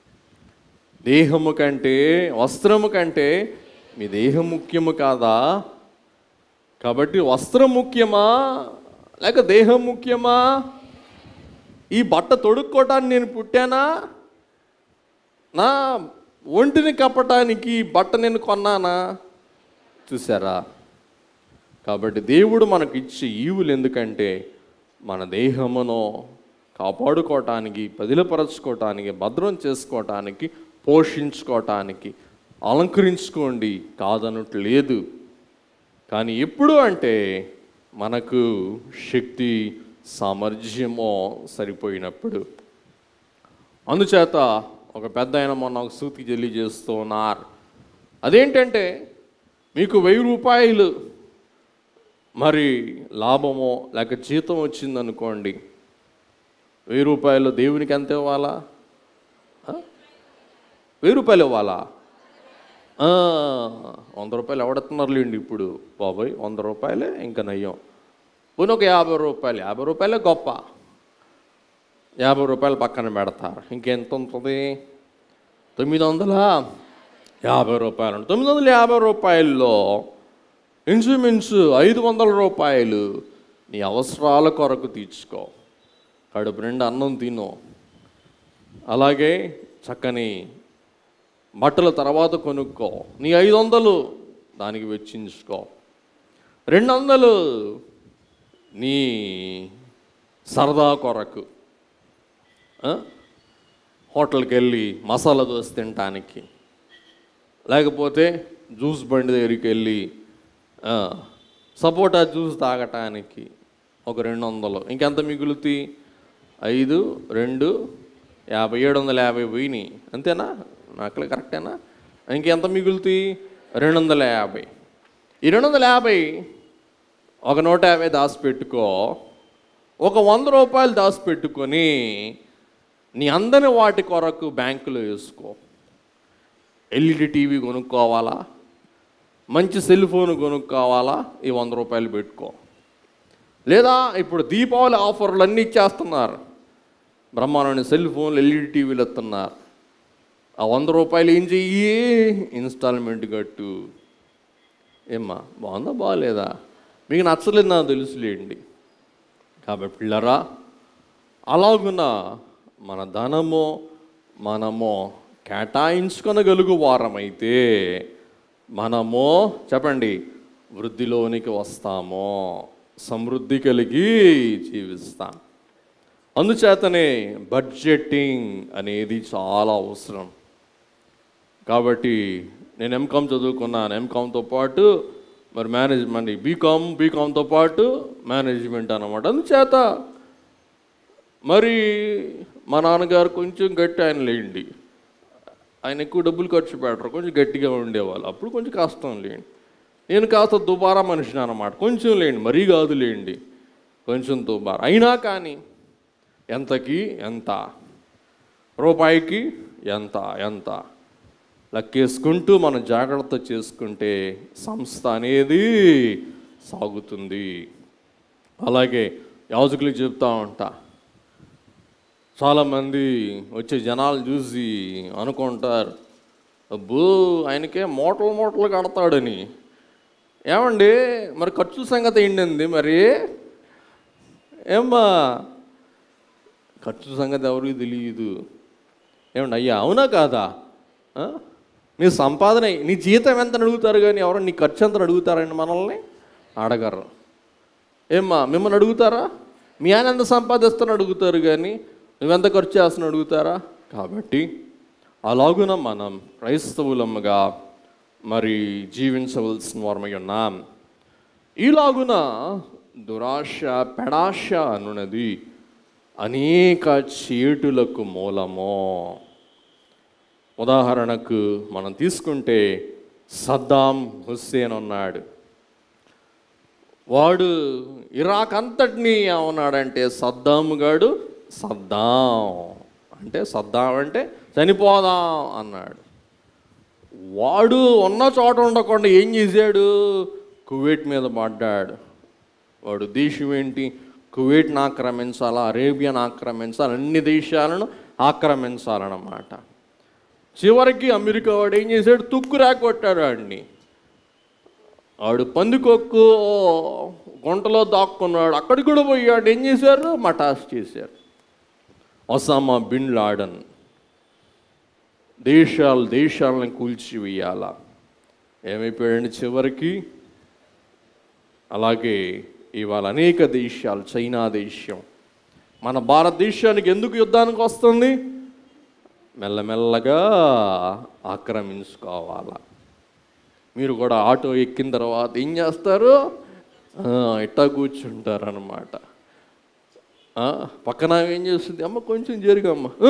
దేహము కంటే వస్త్రము కంటే మీ దేహం ముఖ్యము కాదా కాబట్టి వస్త్రం ముఖ్యమా లేక దేహం ముఖ్యమా ఈ బట్ట తొడుక్కోవటానికి నేను పుట్టానా నా ఒంటిని కప్పటానికి ఈ బట్ట నేను కొన్నానా చూసారా కాబట్టి దేవుడు మనకి ఇచ్చే ఈవులు ఎందుకంటే మన దేహమును కాపాడుకోవటానికి పదిలపరచుకోవటానికి భద్రం చేసుకోవటానికి పోషించుకోవటానికి అలంకరించుకోండి కాదనట్లు లేదు కానీ ఎప్పుడు అంటే మనకు శక్తి సామర్థ్యమో సరిపోయినప్పుడు అందుచేత ఒక పెద్ద ఆయన మొన్న ఒక సూతి తెలియజేస్తూ ఉన్నారు అదేంటంటే మీకు వెయ్యి రూపాయలు మరి లాభమో లేక జీతం వచ్చిందనుకోండి వెయ్యి రూపాయలు దేవునికి ఎంత ఇవ్వాలా ఆ? వెయ్యి రూపాయలు ఇవ్వాలా ఆ, వంద రూపాయలు ఎవడెత్తున్నారులేండి ఇప్పుడు బాబాయ్ వంద రూపాయలే ఇంకా నయ్యం పోనీ ఒక యాభై రూపాయలు యాభై రూపాయలే గొప్ప యాభై రూపాయలు పక్కన పెడతారు ఇంకెంత ఉంటుంది తొమ్మిది వందల యాభై రూపాయలు తొమ్మిది వందల యాభై రూపాయల్లో ఇంచుమించు ఐదు వందల రూపాయలు నీ అవసరాల కొరకు తీర్చుకో కడుపు నిండా అన్నం తిను అలాగే చక్కని బట్టల తర్వాత కొనుక్కో నీ ఐదు వందలు దానికి వెచ్చించుకో రెండు వందలు నీ సరదా కొరకు ఆ? హోటల్కి వెళ్ళి మసాలా దోశ తినటానికి లేకపోతే జ్యూస్ బండి దగ్గరికి వెళ్ళి ఆ, సపోటా జ్యూస్ తాగటానికి ఒక రెండు వందలు ఇంకెంత మిగులుతాయి ఐదు రెండు యాభై ఏడు వందల యాభై పోయినాయి అంతేనా నాకు కరెక్టేనా ఇంకెంత మిగులుతాయి రెండు వందల యాభై ఈ రెండు వందల యాభై ఒక నూట యాభై దాచిపెట్టుకో ఒక వంద రూపాయలు దాచిపెట్టుకొని నీ అందని వాటి కొరకు బ్యాంకులో వేసుకో ఎల్ఈడి టీవీ కొనుక్కోవాలా మంచి సెల్ ఫోన్ కొనుక్కోవాలా ఈ వంద రూపాయలు పెట్టుకో లేదా ఇప్పుడు దీపావళి ఆఫర్లు అన్నీ ఇచ్చేస్తున్నారు బ్రహ్మాండమైన సెల్ ఫోన్లు ఎల్ఈడి టీవీలు ఇస్తున్నారు ఆ వంద రూపాయలు ఏం చెయ్యి ఇన్స్టాల్మెంట్ కట్టు ఏమ్మా బాగుందా బాగాలేదా మీకు నచ్చలేదు నాకు తెలుసులేండి కాబట్టి పిల్లరా అలాగున మన ధనము మనము కేటాయించుకొనగలుగు వారమైతే మనము చెప్పండి వృద్ధిలోనికి వస్తాము సమృద్ధి కలిగి జీవిస్తాం అందుచేతనే బడ్జెటింగ్ అనేది చాలా అవసరం కాబట్టి నేను ఎంకామ్ చదువుకున్నాను ఎంకామ్తో పాటు మరి మేనేజ్మెంట్ బీకామ్ బీకామ్తో పాటు మేనేజ్మెంట్ అన్నమాట అందుచేత మరి మా నాన్నగారు కొంచెం గట్టి ఆయన లేండి ఆయన ఎక్కువ డబ్బులు ఖర్చు పెట్టరు కొంచెం గట్టిగా ఉండేవాళ్ళు అప్పుడు కొంచెం కష్టం లేండి నేను కాస్త దుబారా మనిషిని అనమాట కొంచెం లేండి మరీ కాదు లేండి కొంచెం దుబారా అయినా కానీ ఎంతకి ఎంత రూపాయికి ఎంత ఎంత లెక్కేసుకుంటూ మనం జాగ్రత్త చేసుకుంటే సంస్థ అనేది సాగుతుంది అలాగే యాజకులకు చెప్తా ఉంటా చాలామంది వచ్చే జనాలు చూసి అనుకుంటారు అబ్బో ఆయనకే మూటలు మూటలు కడతాడని ఏమండి మరి ఖర్చు సంగతి ఏంటండి మరి ఏమ్మా ఖర్చు సంగతి ఎవరికి తెలియదు ఏమండి అయ్యా అవునా కాదా ఆ? మీ సంపాదన నీ జీతం ఎంత అడుగుతారు కానీ ఎవరు నీ ఖర్చు ఎంత అడుగుతారండి మనల్ని అడగరు ఏమ్మా మిమ్మల్ని అడుగుతారా మీ ఆయన ఎంత సంపాదిస్తాను అడుగుతారు కానీ నువ్వెంత ఖర్చు చేస్తాను అడుగుతారా కాబట్టి అలాగున మనం క్రైస్తవులముగా మరి జీవించవలసిన వారమై ఉన్నాం ఈలాగున దురాశ పెడాశ అనున్నది అనేక చేటులకు మూలము ఉదాహరణకు మనం తీసుకుంటే సద్దాం హుస్సేన్ ఉన్నాడు వాడు ఇరాక్ అంతటినీ ఏమన్నాడంటే సద్దాం గాడు సద్దాం అంటే సద్దాం అంటే చనిపోదాం అన్నాడు వాడు ఉన్న చోట ఉండకుండా ఏం చేశాడు కువైట్ మీద పడ్డాడు వాడు దేశం ఏంటి కువైట్ని ఆక్రమించాలా అరేబియాను ఆక్రమించాలి అన్ని దేశాలను ఆక్రమించాలన్నమాట చివరికి అమెరికా వాడు ఏం చేశాడు తుక్కు రాకొట్టాడు వాడిని ఆడు పందికొక్కు గుంటలో దాక్కున్నాడు అక్కడికి కూడా పోయాడు ఏం చేశారు మటాస్ చేశారు ఒసామా బిన్ లాడన్ దేశాలు దేశాలను కూల్చివేయాల ఏమైపోయాడు చివరికి అలాగే ఇవాళ అనేక దేశాలు చైనా దేశం మన భారతదేశానికి ఎందుకు యుద్ధానికి వస్తుంది మెల్లమెల్లగా ఆక్రమించుకోవాలా మీరు కూడా ఆటో ఎక్కిన తర్వాత ఏం చేస్తారు ఆ, ఇట్టా కూర్చుంటారు అనమాట పక్కన ఆమె ఏం చేస్తుంది అమ్మ కొంచెం జరుగమ్మ "ఆ."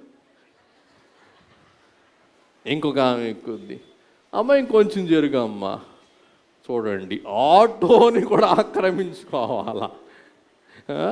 ఇంకొక ఆమె ఎక్కుద్ది అమ్మ ఇంకొంచెం జరుగమ్మ చూడండి ఆటోని కూడా ఆక్రమించుకోవాలా ఆ?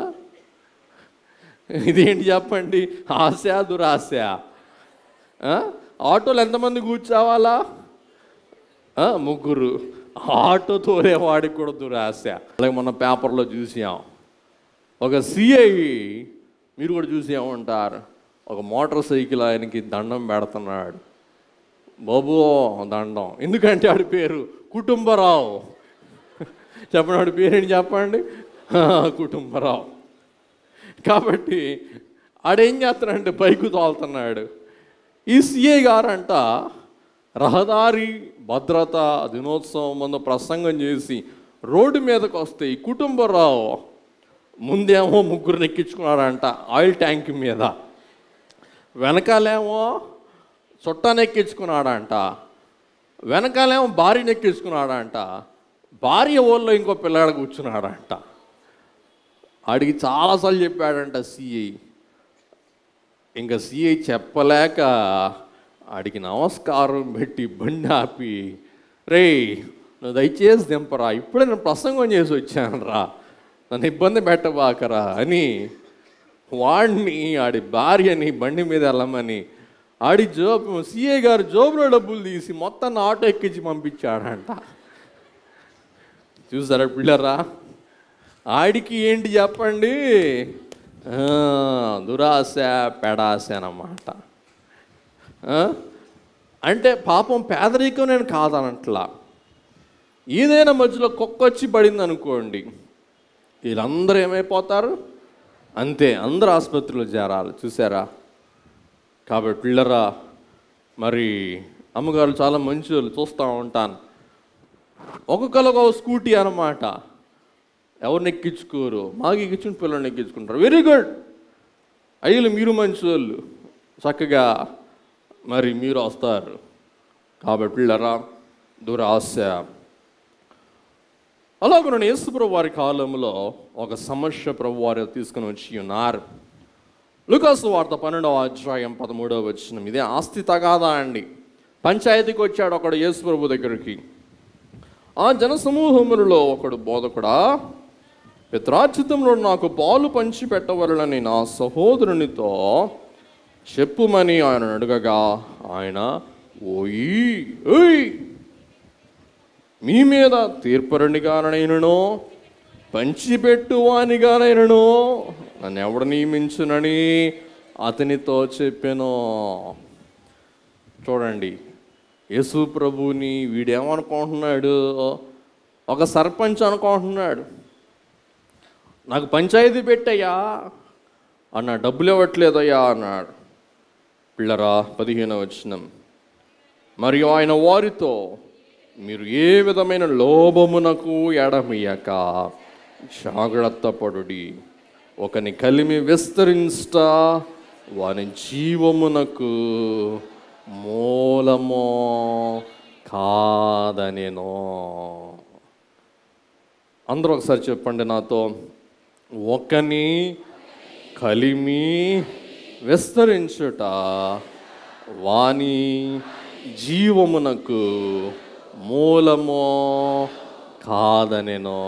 ఇదేంటి చెప్పండి ఆశ దురాశ ఆ? ఆటోలు ఎంతమంది కూర్చోవాలా ఆ, ముగ్గురు ఆటో తోలేవాడికి కూడా దురాశ అలాగే మొన్న పేపర్లో చూసాం ఒక సిఐ మీరు కూడా చూసే ఉంటారు ఒక మోటార్ సైకిల్ ఆయనకి దండం పెడుతున్నాడు బాబు దండం ఎందుకంటే ఆడి పేరు కుటుంబరావు చెప్పండి ఆడి పేరేంటి చెప్పండి ఆ, కుటుంబరావు కాబట్టి ఆడేం చేస్తున్నాడంటే బైకు తోలుతున్నాడు ఈ సిఐ గారంట రహదారి భద్రత దినోత్సవం ముందు ప్రసంగం చేసి రోడ్డు మీదకి వస్తే ఈ కుటుంబరావు ముందేమో ముగ్గురు ఎక్కించుకున్నాడంట ఆయిల్ ట్యాంక్ మీద వెనకాలేమో చుట్టాన్ని ఎక్కించుకున్నాడంట వెనకాలేమో భార్యని ఎక్కించుకున్నాడంట భార్య ఊళ్ళో ఇంకో పిల్లాడు కూర్చున్నాడంట ఆడికి చాలాసార్లు చెప్పాడంట సిఐ ఇంకా సిఐ చెప్పలేక ఆడికి నమస్కారం పెట్టి బండి ఆపి రే నువ్వు దయచేసి దింపరా ఇప్పుడే నేను ప్రసంగం చేసి వచ్చాను రా నన్ను ఇబ్బంది పెట్టబాకరా అని వాడిని ఆడి భార్యని బండి మీద వెళ్ళమని ఆడి జోబు సిఐ గారు జోబులో డబ్బులు తీసి మొత్తం ఆటో ఎక్కించి పంపించాడంట చూసారా పిల్లరా ఆడికి ఏంటి చెప్పండి ఆ, దురాశ పెడాశ అన్నమాట ఆ? అంటే పాపం పేదరికం నేను కాదనట్లా ఏదైనా మధ్యలో కుక్కొచ్చి పడింది అనుకోండి వీళ్ళందరూ ఏమైపోతారు అంతే అందరూ ఆసుపత్రిలో చేరాలి చూసారా కాబట్టి పిల్లరా మరి అమ్మగారు చాలా మంచి వాళ్ళు చూస్తూ ఉంటాను ఒక్కొక్కరు ఒక స్కూటీ అన్నమాట ఎవరిని ఎక్కించుకోరు మాకు ఎక్కించుకుని పిల్లల్ని ఎక్కించుకుంటారు వెరీ గుడ్ అయ్యలు మీరు మంచి వాళ్ళు చక్కగా మరి మీరు వస్తారు కాబట్టి పిల్లరా దురాశ అలాగే నేను యేసుప్రభు వారి కాలంలో ఒక సమస్య ప్రభు వారు తీసుకుని వచ్చి ఉన్నారు లుకాసు వార్త పన్నెండవ అధ్యాయం పదమూడవ వచ్చిన ఇదే ఆస్తి తగాదా అండి పంచాయతీకి వచ్చాడు ఒకడు యేసుప్రభు దగ్గరికి ఆ జనసమూహములలో ఒకడు బోధకుడా పిత్రాచితంలో నాకు పాలు పంచి పెట్టవలనని నా సహోదరునితో చెప్పుమని ఆయన అడగగా ఆయన ఓయి ఓయ్ మీ మీద తీర్పరునిగానైనను పంచిపెట్టువానిగానైనను నన్ను ఎవడు నియమించునని అతనితో చెప్పాను చూడండి యేసు ప్రభుని వీడేమనుకుంటున్నాడు ఒక సర్పంచ్ అనుకుంటున్నాడు నాకు పంచాయతీ పెట్టయ్యా అన్న డబ్బులు ఇవ్వట్లేదయ్యా అన్నాడు పిల్లరా పదిహేను వచ్చినం మరియు ఆయన వారితో మీరు ఏ విధమైన లోభమునకు ఎడమియక జాగ్రత్త పడుడి ఒకని కలిమి విస్తరించుట వాని జీవమునకు మూలమో కాదనేనో అందరూ ఒకసారి చెప్పండి నాతో ఒకని కలిమి విస్తరించుట వాని జీవమునకు మూలమో కాదనెనో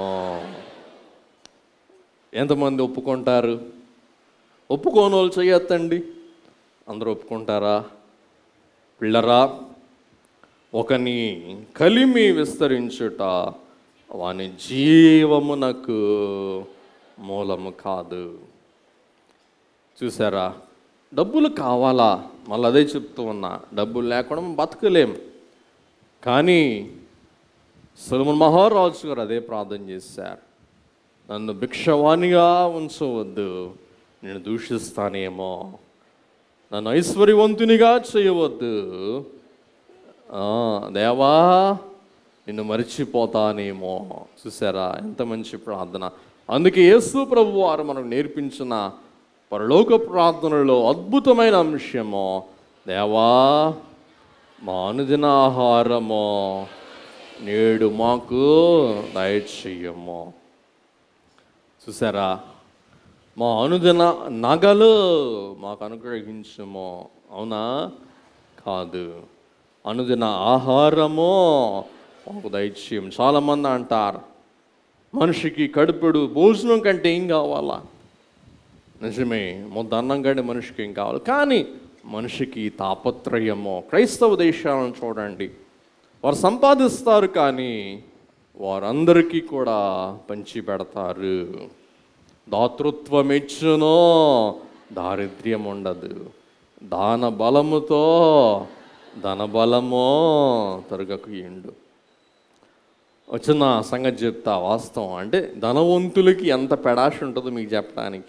ఎంతమంది ఒప్పుకుంటారు ఒప్పుకోని వాళ్ళు చేయొద్దండి అందరూ ఒప్పుకుంటారా పిల్లరా ఒకని కలిమి విస్తరించుట వాని జీవమునకు మూలము కాదు చూసారా డబ్బులు కావాలా మళ్ళీ అదే చెప్తూ ఉన్నా డబ్బులు లేకుండా మనం బతకలేం కానీ సులమన్ మహారాజు గారు అదే ప్రార్థన చేశారు నన్ను భిక్షవాణిగా ఉంచవద్దు నేను దూషిస్తానేమో నన్ను ఐశ్వర్యవంతునిగా చేయవద్దు ఆ, దేవా నిన్ను మర్చిపోతానేమో చూసారా ఎంత మంచి ప్రార్థన అందుకే యేసు ప్రభు వారు మనకు నేర్పించిన పరలోక ప్రార్థనలో అద్భుతమైన అంశము దేవా మా అనుదిన ఆహారము నేడు మాకు దయచేయము చూసారా మా అనుదిన నగలు మాకు అనుగ్రహించము అవునా కాదు అనుదిన ఆహారము మాకు దయచేయం చాలామంది అంటారు మనిషికి కడుపుడు భోజనం కంటే ఏం కావాలా నిజమే ముద్ద అన్నం కంటే మనిషికి ఏం కావాలి కానీ మనిషికి తాపత్రయము క్రైస్తవ దేశాలను చూడండి వారు సంపాదిస్తారు కానీ వారందరికీ కూడా పంచి పెడతారు దాతృత్వం ఇచ్చునో దారిద్ర్యం ఉండదు దాన బలముతో ధన బలమో తరగకు ఎండు వచ్చిన సంగతి చెప్తా వాస్తవం అంటే ధనవంతులకి ఎంత పెడాష్ ఉంటుందో మీకు చెప్పడానికి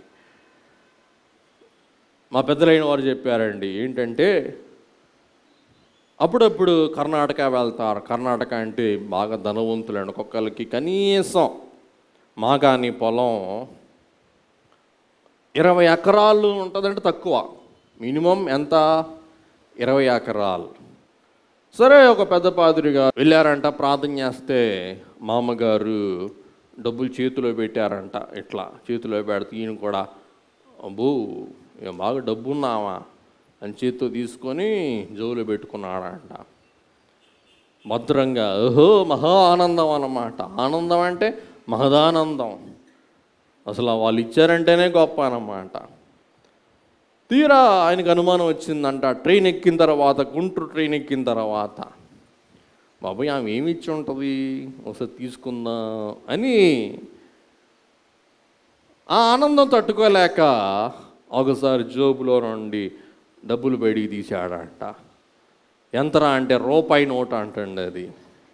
మా పెద్దలైన వారు చెప్పారండి ఏంటంటే అప్పుడప్పుడు కర్ణాటక వెళ్తారు కర్ణాటక అంటే బాగా ధనవంతులండి ఒక్కొక్కరికి కనీసం మాగాని పొలం ఇరవై ఎకరాలు ఉంటుందంటే తక్కువ మినిమం ఎంత ఇరవై ఎకరాలు సరే ఒక పెద్ద పాదురిగా వెళ్ళారంట ప్రార్థన చేస్తే మామగారు డబ్బులు చేతిలో పెట్టారంట ఇట్లా చేతిలో పెడితే ఈయన కూడా అబ్బో ఏం బాగా డబ్బు ఉన్నావా అని చేతితో తీసుకొని జోలు పెట్టుకున్నాడంట భద్రంగా ఓహో మహా ఆనందం అన్నమాట ఆనందం అంటే మహదానందం అసలు వాళ్ళు ఇచ్చారంటేనే గొప్ప అన్నమాట తీరా ఆయనకు అనుమానం వచ్చిందంట ట్రైన్ ఎక్కిన తర్వాత గుంటూరు ట్రైన్ ఎక్కిన తర్వాత బాబాయ్ ఆమె ఏమి ఇచ్చి ఉంటుంది ఒకసారి తీసుకుందాం అని ఆ ఆనందం తట్టుకోలేక ఒకసారి జోబులో నుండి డబ్బులు బయటికి తీసాడంట ఎంతరా అంటే రూపాయి నోట్ అంటండి అది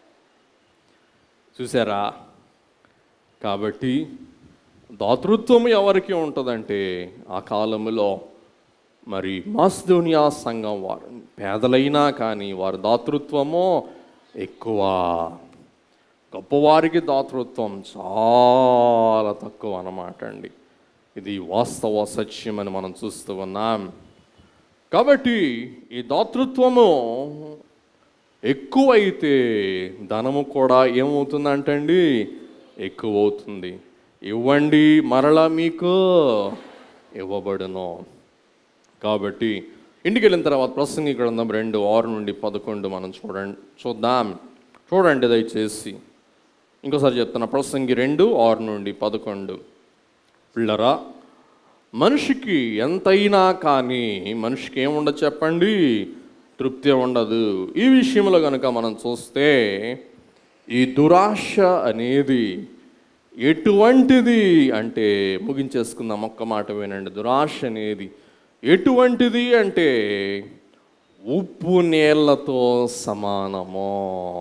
చూసారా కాబట్టి దాతృత్వం ఎవరికి ఉంటుందంటే ఆ కాలంలో మరి మాస్దోనియా సంఘం వారు పేదలైనా కానీ వారి దాతృత్వము ఎక్కువ గొప్పవారికి దాతృత్వం చాలా తక్కువ అన్నమాట అండి ఇది వాస్తవ సత్యం అని మనం చూస్తూ ఉన్నాం కాబట్టి ఈ దాతృత్వము ఎక్కువైతే ధనము కూడా ఏమవుతుందంటండి ఎక్కువ అవుతుంది ఇవ్వండి మరలా మీకు ఇవ్వబడును కాబట్టి ఇంటికి వెళ్ళిన తర్వాత ప్రసంగి గ్రంథం రెండు ఆరు నుండి పదకొండు మనం చూడండి చూద్దాం చూడండి దయచేసి ఇంకోసారి చెప్తున్నా ప్రసంగి రెండు ఆరు నుండి పదకొండు పిల్లరా మనిషికి ఎంతైనా కానీ మనిషికి ఏముండదు చెప్పండి తృప్తి ఉండదు ఈ విషయంలో కనుక మనం చూస్తే ఈ దురాశ అనేది ఎటువంటిది అంటే ముగించేసుకుందాం ఒక్క మాట వినండి దురాశ అనేది ఎటువంటిది అంటే ఉప్పు నీళ్ళతో సమానము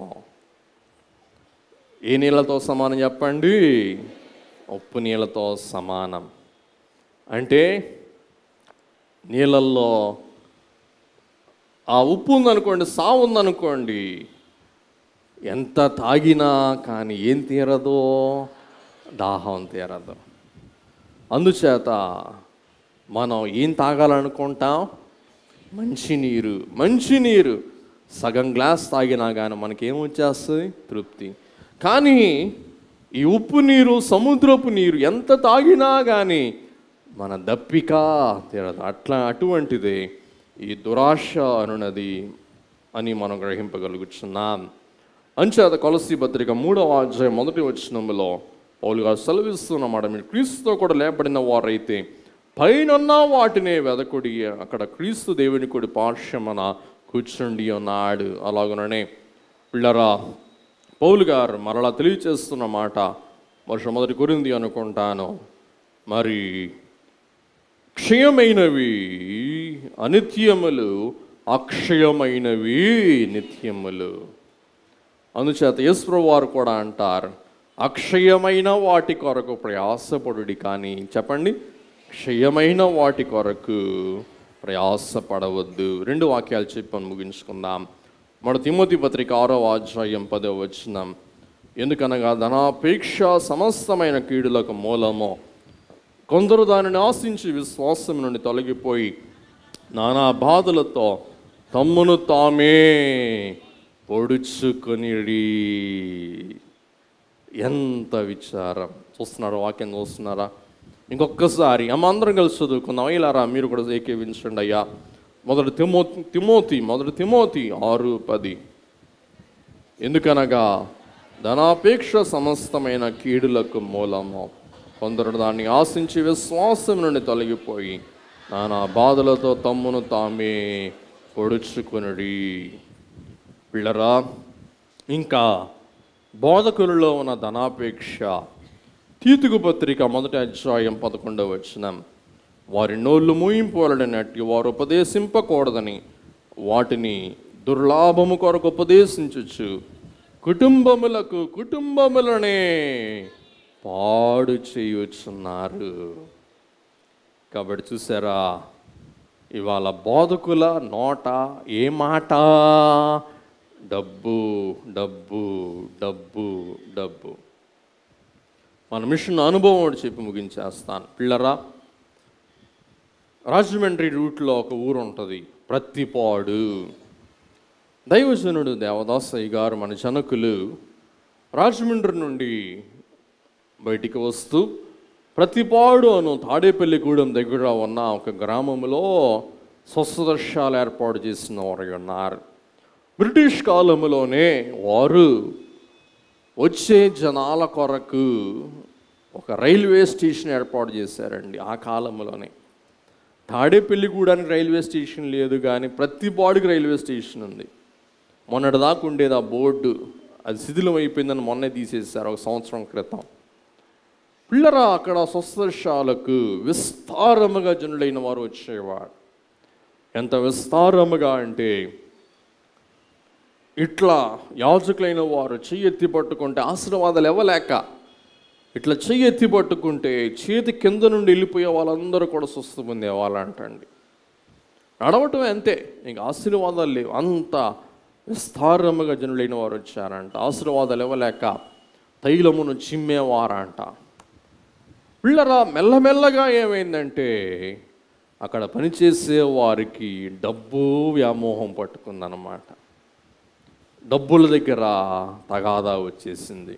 ఏ నీళ్ళతో సమానం చెప్పండి ఉప్పు నీళ్ళతో సమానం అంటే నీళ్ళల్లో ఆ ఉప్పు ఉందనుకోండి సావు ఉందనుకోండి ఎంత తాగినా కానీ ఏం తీరదో దాహం తీరదు అందుచేత మనం ఏం తాగాలనుకుంటాం మంచినీరు మంచినీరు సగం గ్లాస్ తాగినా కానీ మనకేం వచ్చేస్తుంది తృప్తి కానీ ఈ ఉప్పు నీరు సముద్రపు నీరు ఎంత తాగినా కానీ మన దప్పిక తీరదు అట్లా అటువంటిదే ఈ దురాశ అనున్నది అని మనం గ్రహింపగలుగుతున్నాం అంచేత కొలసి పత్రిక మూడవ అధ్యాయం మొదటి వచనములో పౌలుగా సెలవిస్తున్నమాట మీరు క్రీస్తుతో కూడా లేపడిన వారైతే పైనున్న వాటినే వెదకుడి అక్కడ క్రీస్తు దేవుని కుడి పార్శ్వమన కూర్చుండి ఉన్నాడు అలాగుననే పిల్లరా పౌలు గారు మరలా తెలియచేస్తున్న మాట వర్షం మొదటి కొరింది అనుకుంటాను మరి క్షయమైనవి అనిత్యములు అక్షయమైనవి నిత్యములు అందుచేత యేసు వారు కూడా అంటారు అక్షయమైన వాటి కొరకు ప్రయాసపడుడి కానీ చెప్పండి క్షయమైన వాటి కొరకు ప్రయాసపడవద్దు రెండు వాక్యాలు చెప్పని ముగించుకుందాం మన తిమోతి పత్రిక ఆరో అధ్యాయం పదో వచ్చినాం ఎందుకనగా ధనాపేక్ష సమస్తమైన కీడులకు మూలము కొందరు దానిని ఆశించి విశ్వాసం నుండి తొలగిపోయి నానా బాధలతో తమ్మును తామే పొడుచుకొనిడి ఎంత విచారం చూస్తున్నారా వాక్యం చూస్తున్నారా ఇంకొకసారి అమ్మ అందరం కలిసి చదువుకుందాం ఇలారా మీరు కూడా ఏకీవించండి అయ్యా మొదటి తిమో తిమోతి మొదటి తిమోతి ఆరు పది ఎందుకనగా ధనాపేక్ష సమస్తమైన కీడులకు మూలము కొందరు దాన్ని ఆశించి విశ్వాసం నుండి తొలగిపోయి నానా బాధలతో తమ్మును తామే పొడుచుకునడి పిల్లరా ఇంకా బోధకులలో ఉన్న ధనాపేక్ష తీతుకు పత్రిక మొదటి అధ్యాయం పదకొండవ వచనం వారి నోళ్ళు మూయింపోలడినట్టు వారు ఉపదేశింపకూడదని వాటిని దుర్లాభము కొరకు ఉపదేశించచ్చు కుటుంబములకు కుటుంబములనే పాడు చేయుచున్నారు కాబట్టి చూసారా ఇవాళ బోధకుల నోట ఏ మాట డబ్బు డబ్బు డబ్బు డబ్బు మన మిషన్ అనుభవం ఒకటి చెప్పి ముగించేస్తాను పిల్లరా రాజమండ్రి రూట్లో ఒక ఊరు ఉంటుంది ప్రత్తిపాడు దైవజనుడు దేవదాసయ్య గారు మన జనకులు రాజమండ్రి నుండి బయటికి వస్తూ ప్రతిపాడు అను తాడేపల్లిగూడెం దగ్గర ఉన్న ఒక గ్రామంలో స్వస్థదర్శాలు ఏర్పాటు చేసిన వారు ఉన్నారు బ్రిటిష్ కాలంలోనే వారు వచ్చే జనాల కొరకు ఒక రైల్వే స్టేషన్ ఏర్పాటు చేశారండి ఆ కాలంలోనే తాడేపల్లిగూడానికి రైల్వే స్టేషన్ లేదు కానీ ప్రతి బాడుకి రైల్వే స్టేషన్ ఉంది మొన్నటిదాకా ఉండేది ఆ బోర్డు అది శిథిలం అయిపోయిందని మొన్నే తీసేశారు ఒక సంవత్సరం క్రితం పిల్లరా అక్కడ స్వస్థశాలకు విస్తారముగా జనులైన వారు వచ్చేవారు ఎంత విస్తారముగా అంటే ఇట్లా యాజకులైన వారు చెయ్యి ఎత్తి పట్టుకుంటే ఆశీర్వాదాలు ఇవ్వలేక ఇట్లా చెయ్యి ఎత్తి పట్టుకుంటే చేతి కింద నుండి వెళ్ళిపోయే వాళ్ళందరూ కూడా స్వస్థ పొందే వాళ్ళంటండి నడవటం అంతే ఇంక ఆశీర్వాదాలు లేవు అంత విస్తారముగా జనులైన వారు వచ్చారంట ఆశీర్వాదాలు ఇవ్వలేక తైలమును చిమ్మేవారంట పిల్లరా మెల్లమెల్లగా ఏమైందంటే అక్కడ పనిచేసే వారికి డబ్బు వ్యామోహం పట్టుకుందన్నమాట డబ్బుల దగ్గర తగాదా వచ్చేసింది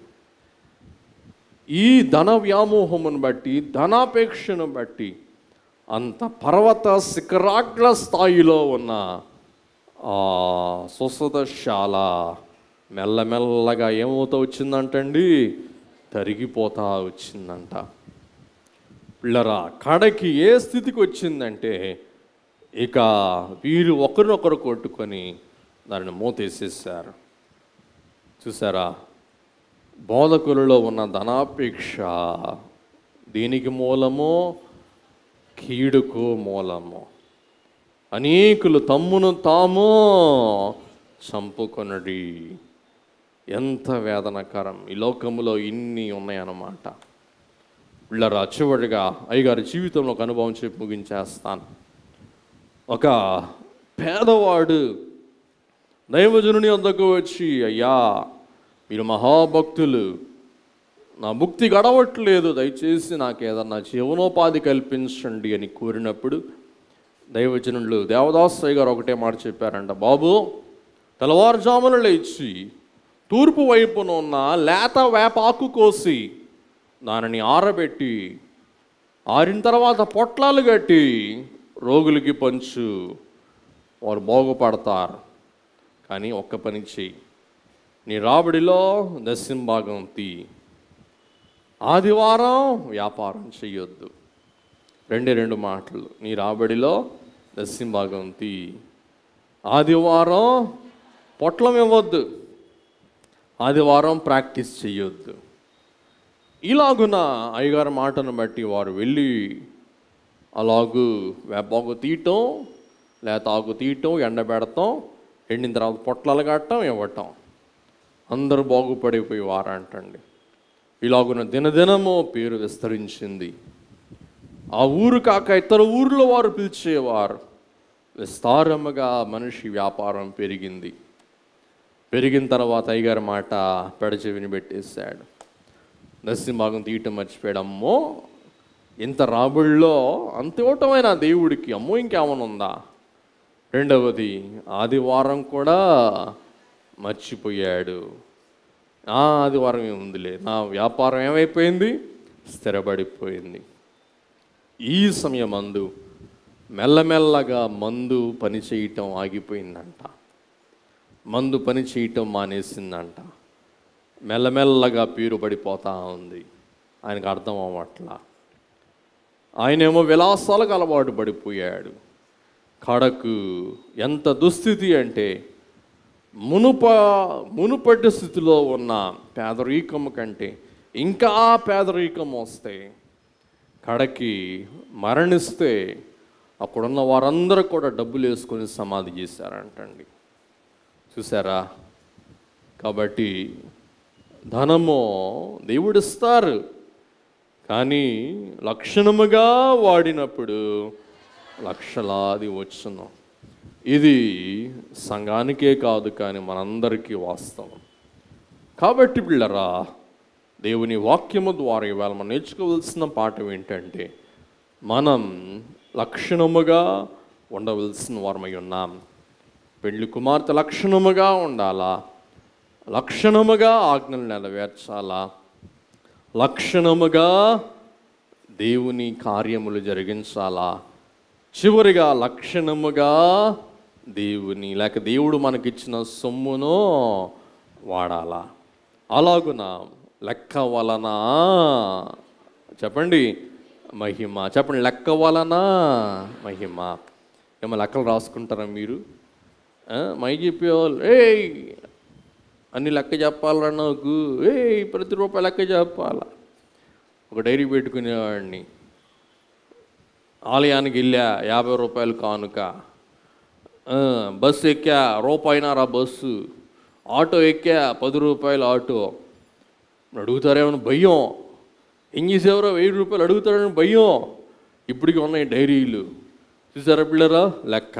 ఈ ధన వ్యామోహమును బట్టి ధనాపేక్షను బట్టి అంత పర్వత శిఖరాగ్ర స్థాయిలో ఉన్న ఆ స్వస్థతశాల మెల్లమెల్లగా ఏమవుతా వచ్చిందంటండి తరిగిపోతా వచ్చిందంట పిల్లరా కడకి ఏ స్థితికి వచ్చిందంటే ఇక వీరు ఒకరినొకరు కొట్టుకొని దానిని మూతేసేసారు చూసారా బోధకులలో ఉన్న ధనాపేక్ష దీనికి మూలము కీడుకు మూలము అనేకులు తమ్మును తాము చంపుకొనడి ఎంత వేదనకరం ఈ లోకములో ఇన్ని ఉన్నాయన్నమాట వీళ్ళరా చివరిగా అయ్యగారి జీవితంలో ఒక అనుభవం చెప్పి ముగించేస్తాను ఒక పేదవాడు దైవజనుని వద్దకు వచ్చి అయ్యా మీరు మహాభక్తులు నా భుక్తి గడవట్లేదు దయచేసి నాకు ఏదన్నా జీవనోపాధి కల్పించండి అని కోరినప్పుడు దైవజనులు దేవదాసయ్య గారు ఒకటే మాట చెప్పారంట బాబు తెల్లవారుజామున లేచి తూర్పు వైపున ఉన్న లేత వేపాకు కోసి దానిని ఆరబెట్టి ఆరిన తర్వాత పొట్లాలు కట్టి రోగులకి పంచు వారు బాగుపడతారు కానీ ఒక్క పని చెయ్యి నీ రాబడిలో దశంభాగం తీ ఆదివారం వ్యాపారం చెయ్యొద్దు రెండే రెండు మాటలు నీ రాబడిలో దశంభాగం తీ ఆదివారం పొట్లం ఇవ్వద్దు ఆదివారం ప్రాక్టీస్ చెయ్యొద్దు ఇలాగున అయ్యగారి మాటను బట్టి వారు వెళ్ళి అలాగూ వేపాకు తీయటం లేత ఆకు తీయటం ఎండబెడతాం ఎండిన తర్వాత పొట్లాలు కట్టడం ఇవ్వటం అందరూ బాగుపడిపోయి వారంటండి ఇలాగున దినదినము పేరు విస్తరించింది ఆ ఊరు కాక ఇతర ఊర్లో వారు పిలిచేవారు విస్తారముగా మనిషి వ్యాపారం పెరిగింది పెరిగిన తర్వాత అయ్యగారి మాట పెడచెవిని పెట్టేశాడు దశభాగం తీయటం మర్చిపోయాడు అమ్మో ఇంత రాబడిలో అంత ఇవ్వటమైన దేవుడికి అమ్మో ఇంకేమైనా ఉందా రెండవది ఆదివారం కూడా మర్చిపోయాడు ఆ ఆదివారం ఏముందిలే నా వ్యాపారం ఏమైపోయింది స్థిరపడిపోయింది ఈ సమయమందు మెల్లమెల్లగా మందు పని చేయటం ఆగిపోయిందంట మందు పని చేయటం మానేసిందంట మెల్లమెల్లగా పీరు పడిపోతా ఉంది ఆయనకు అర్థం అవ్వట్లా ఆయనేమో విలాసాలకు అలవాటు పడిపోయాడు కడకు ఎంత దుస్థితి అంటే మునుప మునుపటి స్థితిలో ఉన్న పేదరికము కంటే ఇంకా పేదరికం వస్తే కడకి మరణిస్తే అక్కడున్న వారందరూ కూడా డబ్బులు వేసుకొని సమాధి చేశారంటండి చూసారా కాబట్టి ధనము దేవుడిస్తారు కానీ లక్షణముగా వాడినప్పుడు లక్షలాది వచ్చును ఇది సంఘానికే కాదు కానీ మనందరికీ వాస్తవం కాబట్టి పిల్లరా దేవుని వాక్యము ద్వారా ఇవాళ మనం నేర్చుకోవాల్సిన పాఠం ఏంటంటే మనం లక్షణముగా ఉండవలసిన వారమై ఉన్నాం పెళ్లి కుమార్తె లక్షణముగా ఉండాలా లక్షణముగా ఆజ్ఞలు నెరవేర్చాలా లక్షణముగా దేవుని కార్యములు జరిగించాలా చివరిగా లక్షణముగా దేవుని లేక దేవుడు మనకిచ్చిన సొమ్మును వాడాలా అలాగున లెక్క వలన చెప్పండి మహిమ చెప్పండి లెక్క వలన మహిమ ఏమో లెక్కలు రాసుకుంటారా మీరు ఆ, మై చెప్పేవాళ్ళు ఏయ్ అన్ని లెక్క చెప్పాలరా నాకు ఏయ్ ప్రతి రూపాయి లెక్క చెప్పాలా ఒక డైరీ పెట్టుకునేవాడిని ఆలయానికి వెళ్ళా యాభై రూపాయలు కానుక ఆ, బస్సు ఎక్కా రూపాయినారా బస్సు ఆటో ఎక్కా పది రూపాయలు ఆటో అడుగుతారేమని భయం ఏం చేసేవారో వెయ్యి రూపాయలు అడుగుతారని భయం ఇప్పటికి ఉన్నాయి డైరీలు చూసారా పిల్లరా లెక్క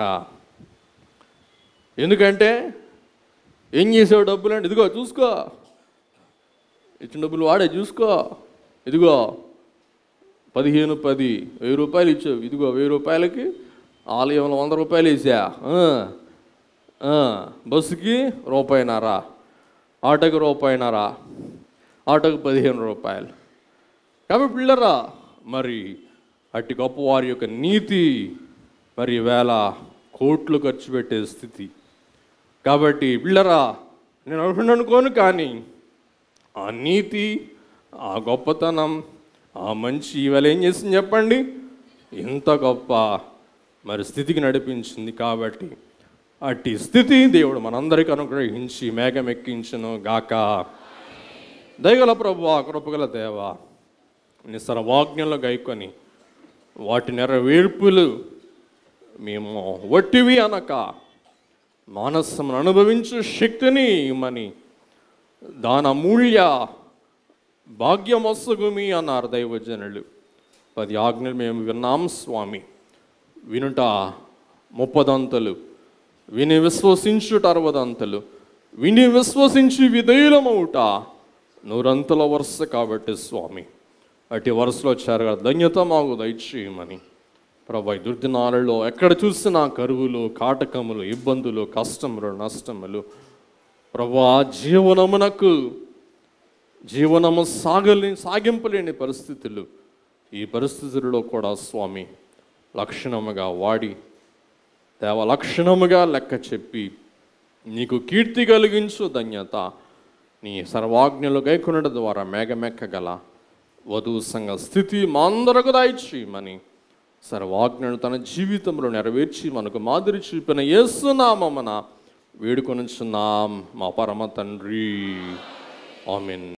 ఎందుకంటే ఏం చేసావు డబ్బులు అంటే ఇదిగో చూసుకో ఇచ్చిన డబ్బులు వాడే చూసుకో ఇదిగో పదిహేను పది వెయ్యి రూపాయలు ఇచ్చావు ఇదిగో వెయ్యి రూపాయలకి ఆలయంలో వంద రూపాయలు వేసా ఆ, ఆ, బస్సుకి రూపాయినారా ఆటోకి రూపాయినారా ఆటోకి పదిహేను రూపాయలు కాబట్టి పిల్లరా మరి అట్టి గొప్ప వారి యొక్క నీతి మరి వేల కోట్లు ఖర్చు పెట్టే స్థితి కాబట్టి పిల్లరా నేను అనుకున్నాను అనుకోను కానీ ఆ నీతి ఆ గొప్పతనం ఆ మంచి ఇవాళ ఏం చేసింది చెప్పండి ఇంత గొప్ప మరి స్థితికి నడిపించింది కాబట్టి అట్టి స్థితి దేవుడు మనందరికీ అనుగ్రహించి మేఘం ఎక్కించును గాక దయగల ప్రభు కృపగల దేవ నీ సర్వాజ్ఞలు గైకొని వాటి నెరవేర్పులు మేము వట్టివి అనక మానసమును అనుభవించు శక్తిని ఇమ్మని దాని అమూల్య భాగ్యమొసగుమి అన్నారు దైవజనులు పది ఆజ్ఞలు మేము విన్నాం స్వామి వినుట ముప్పదంతలు విని విశ్వసించుట అరవదంతలు విని విశ్వసించి విధేయులమవుట నూరంతల వరుస కాబట్టి స్వామి అటు వరుసలో వచ్చారు కదా ధన్యత మాకు దయచేయమని ప్రభా ఈ దుర్దినాలలో ఎక్కడ చూసినా కరువులు కాటకములు ఇబ్బందులు కష్టములు నష్టములు ప్రభా జీవనమునకు జీవనము సాగలే సాగింపలేని పరిస్థితులు ఈ పరిస్థితులలో కూడా స్వామి లక్షణముగా వాడి దేవ లక్షణముగా లెక్క చెప్పి నీకు కీర్తి కలిగించు ధన్యత నీ సర్వాజ్ఞలు గైకొనడ ద్వారా మేఘమెక్కగల వధువు సంఘ స్థితి మా అందరకు దాయిచ్చేయమని సర్వాజ్ఞలు తన జీవితంలో నెరవేర్చి మనకు మాదిరి చూపిన యేసునామమున వేడుకొనుచున్నాం మా పరమ తండ్రి ఆమెన్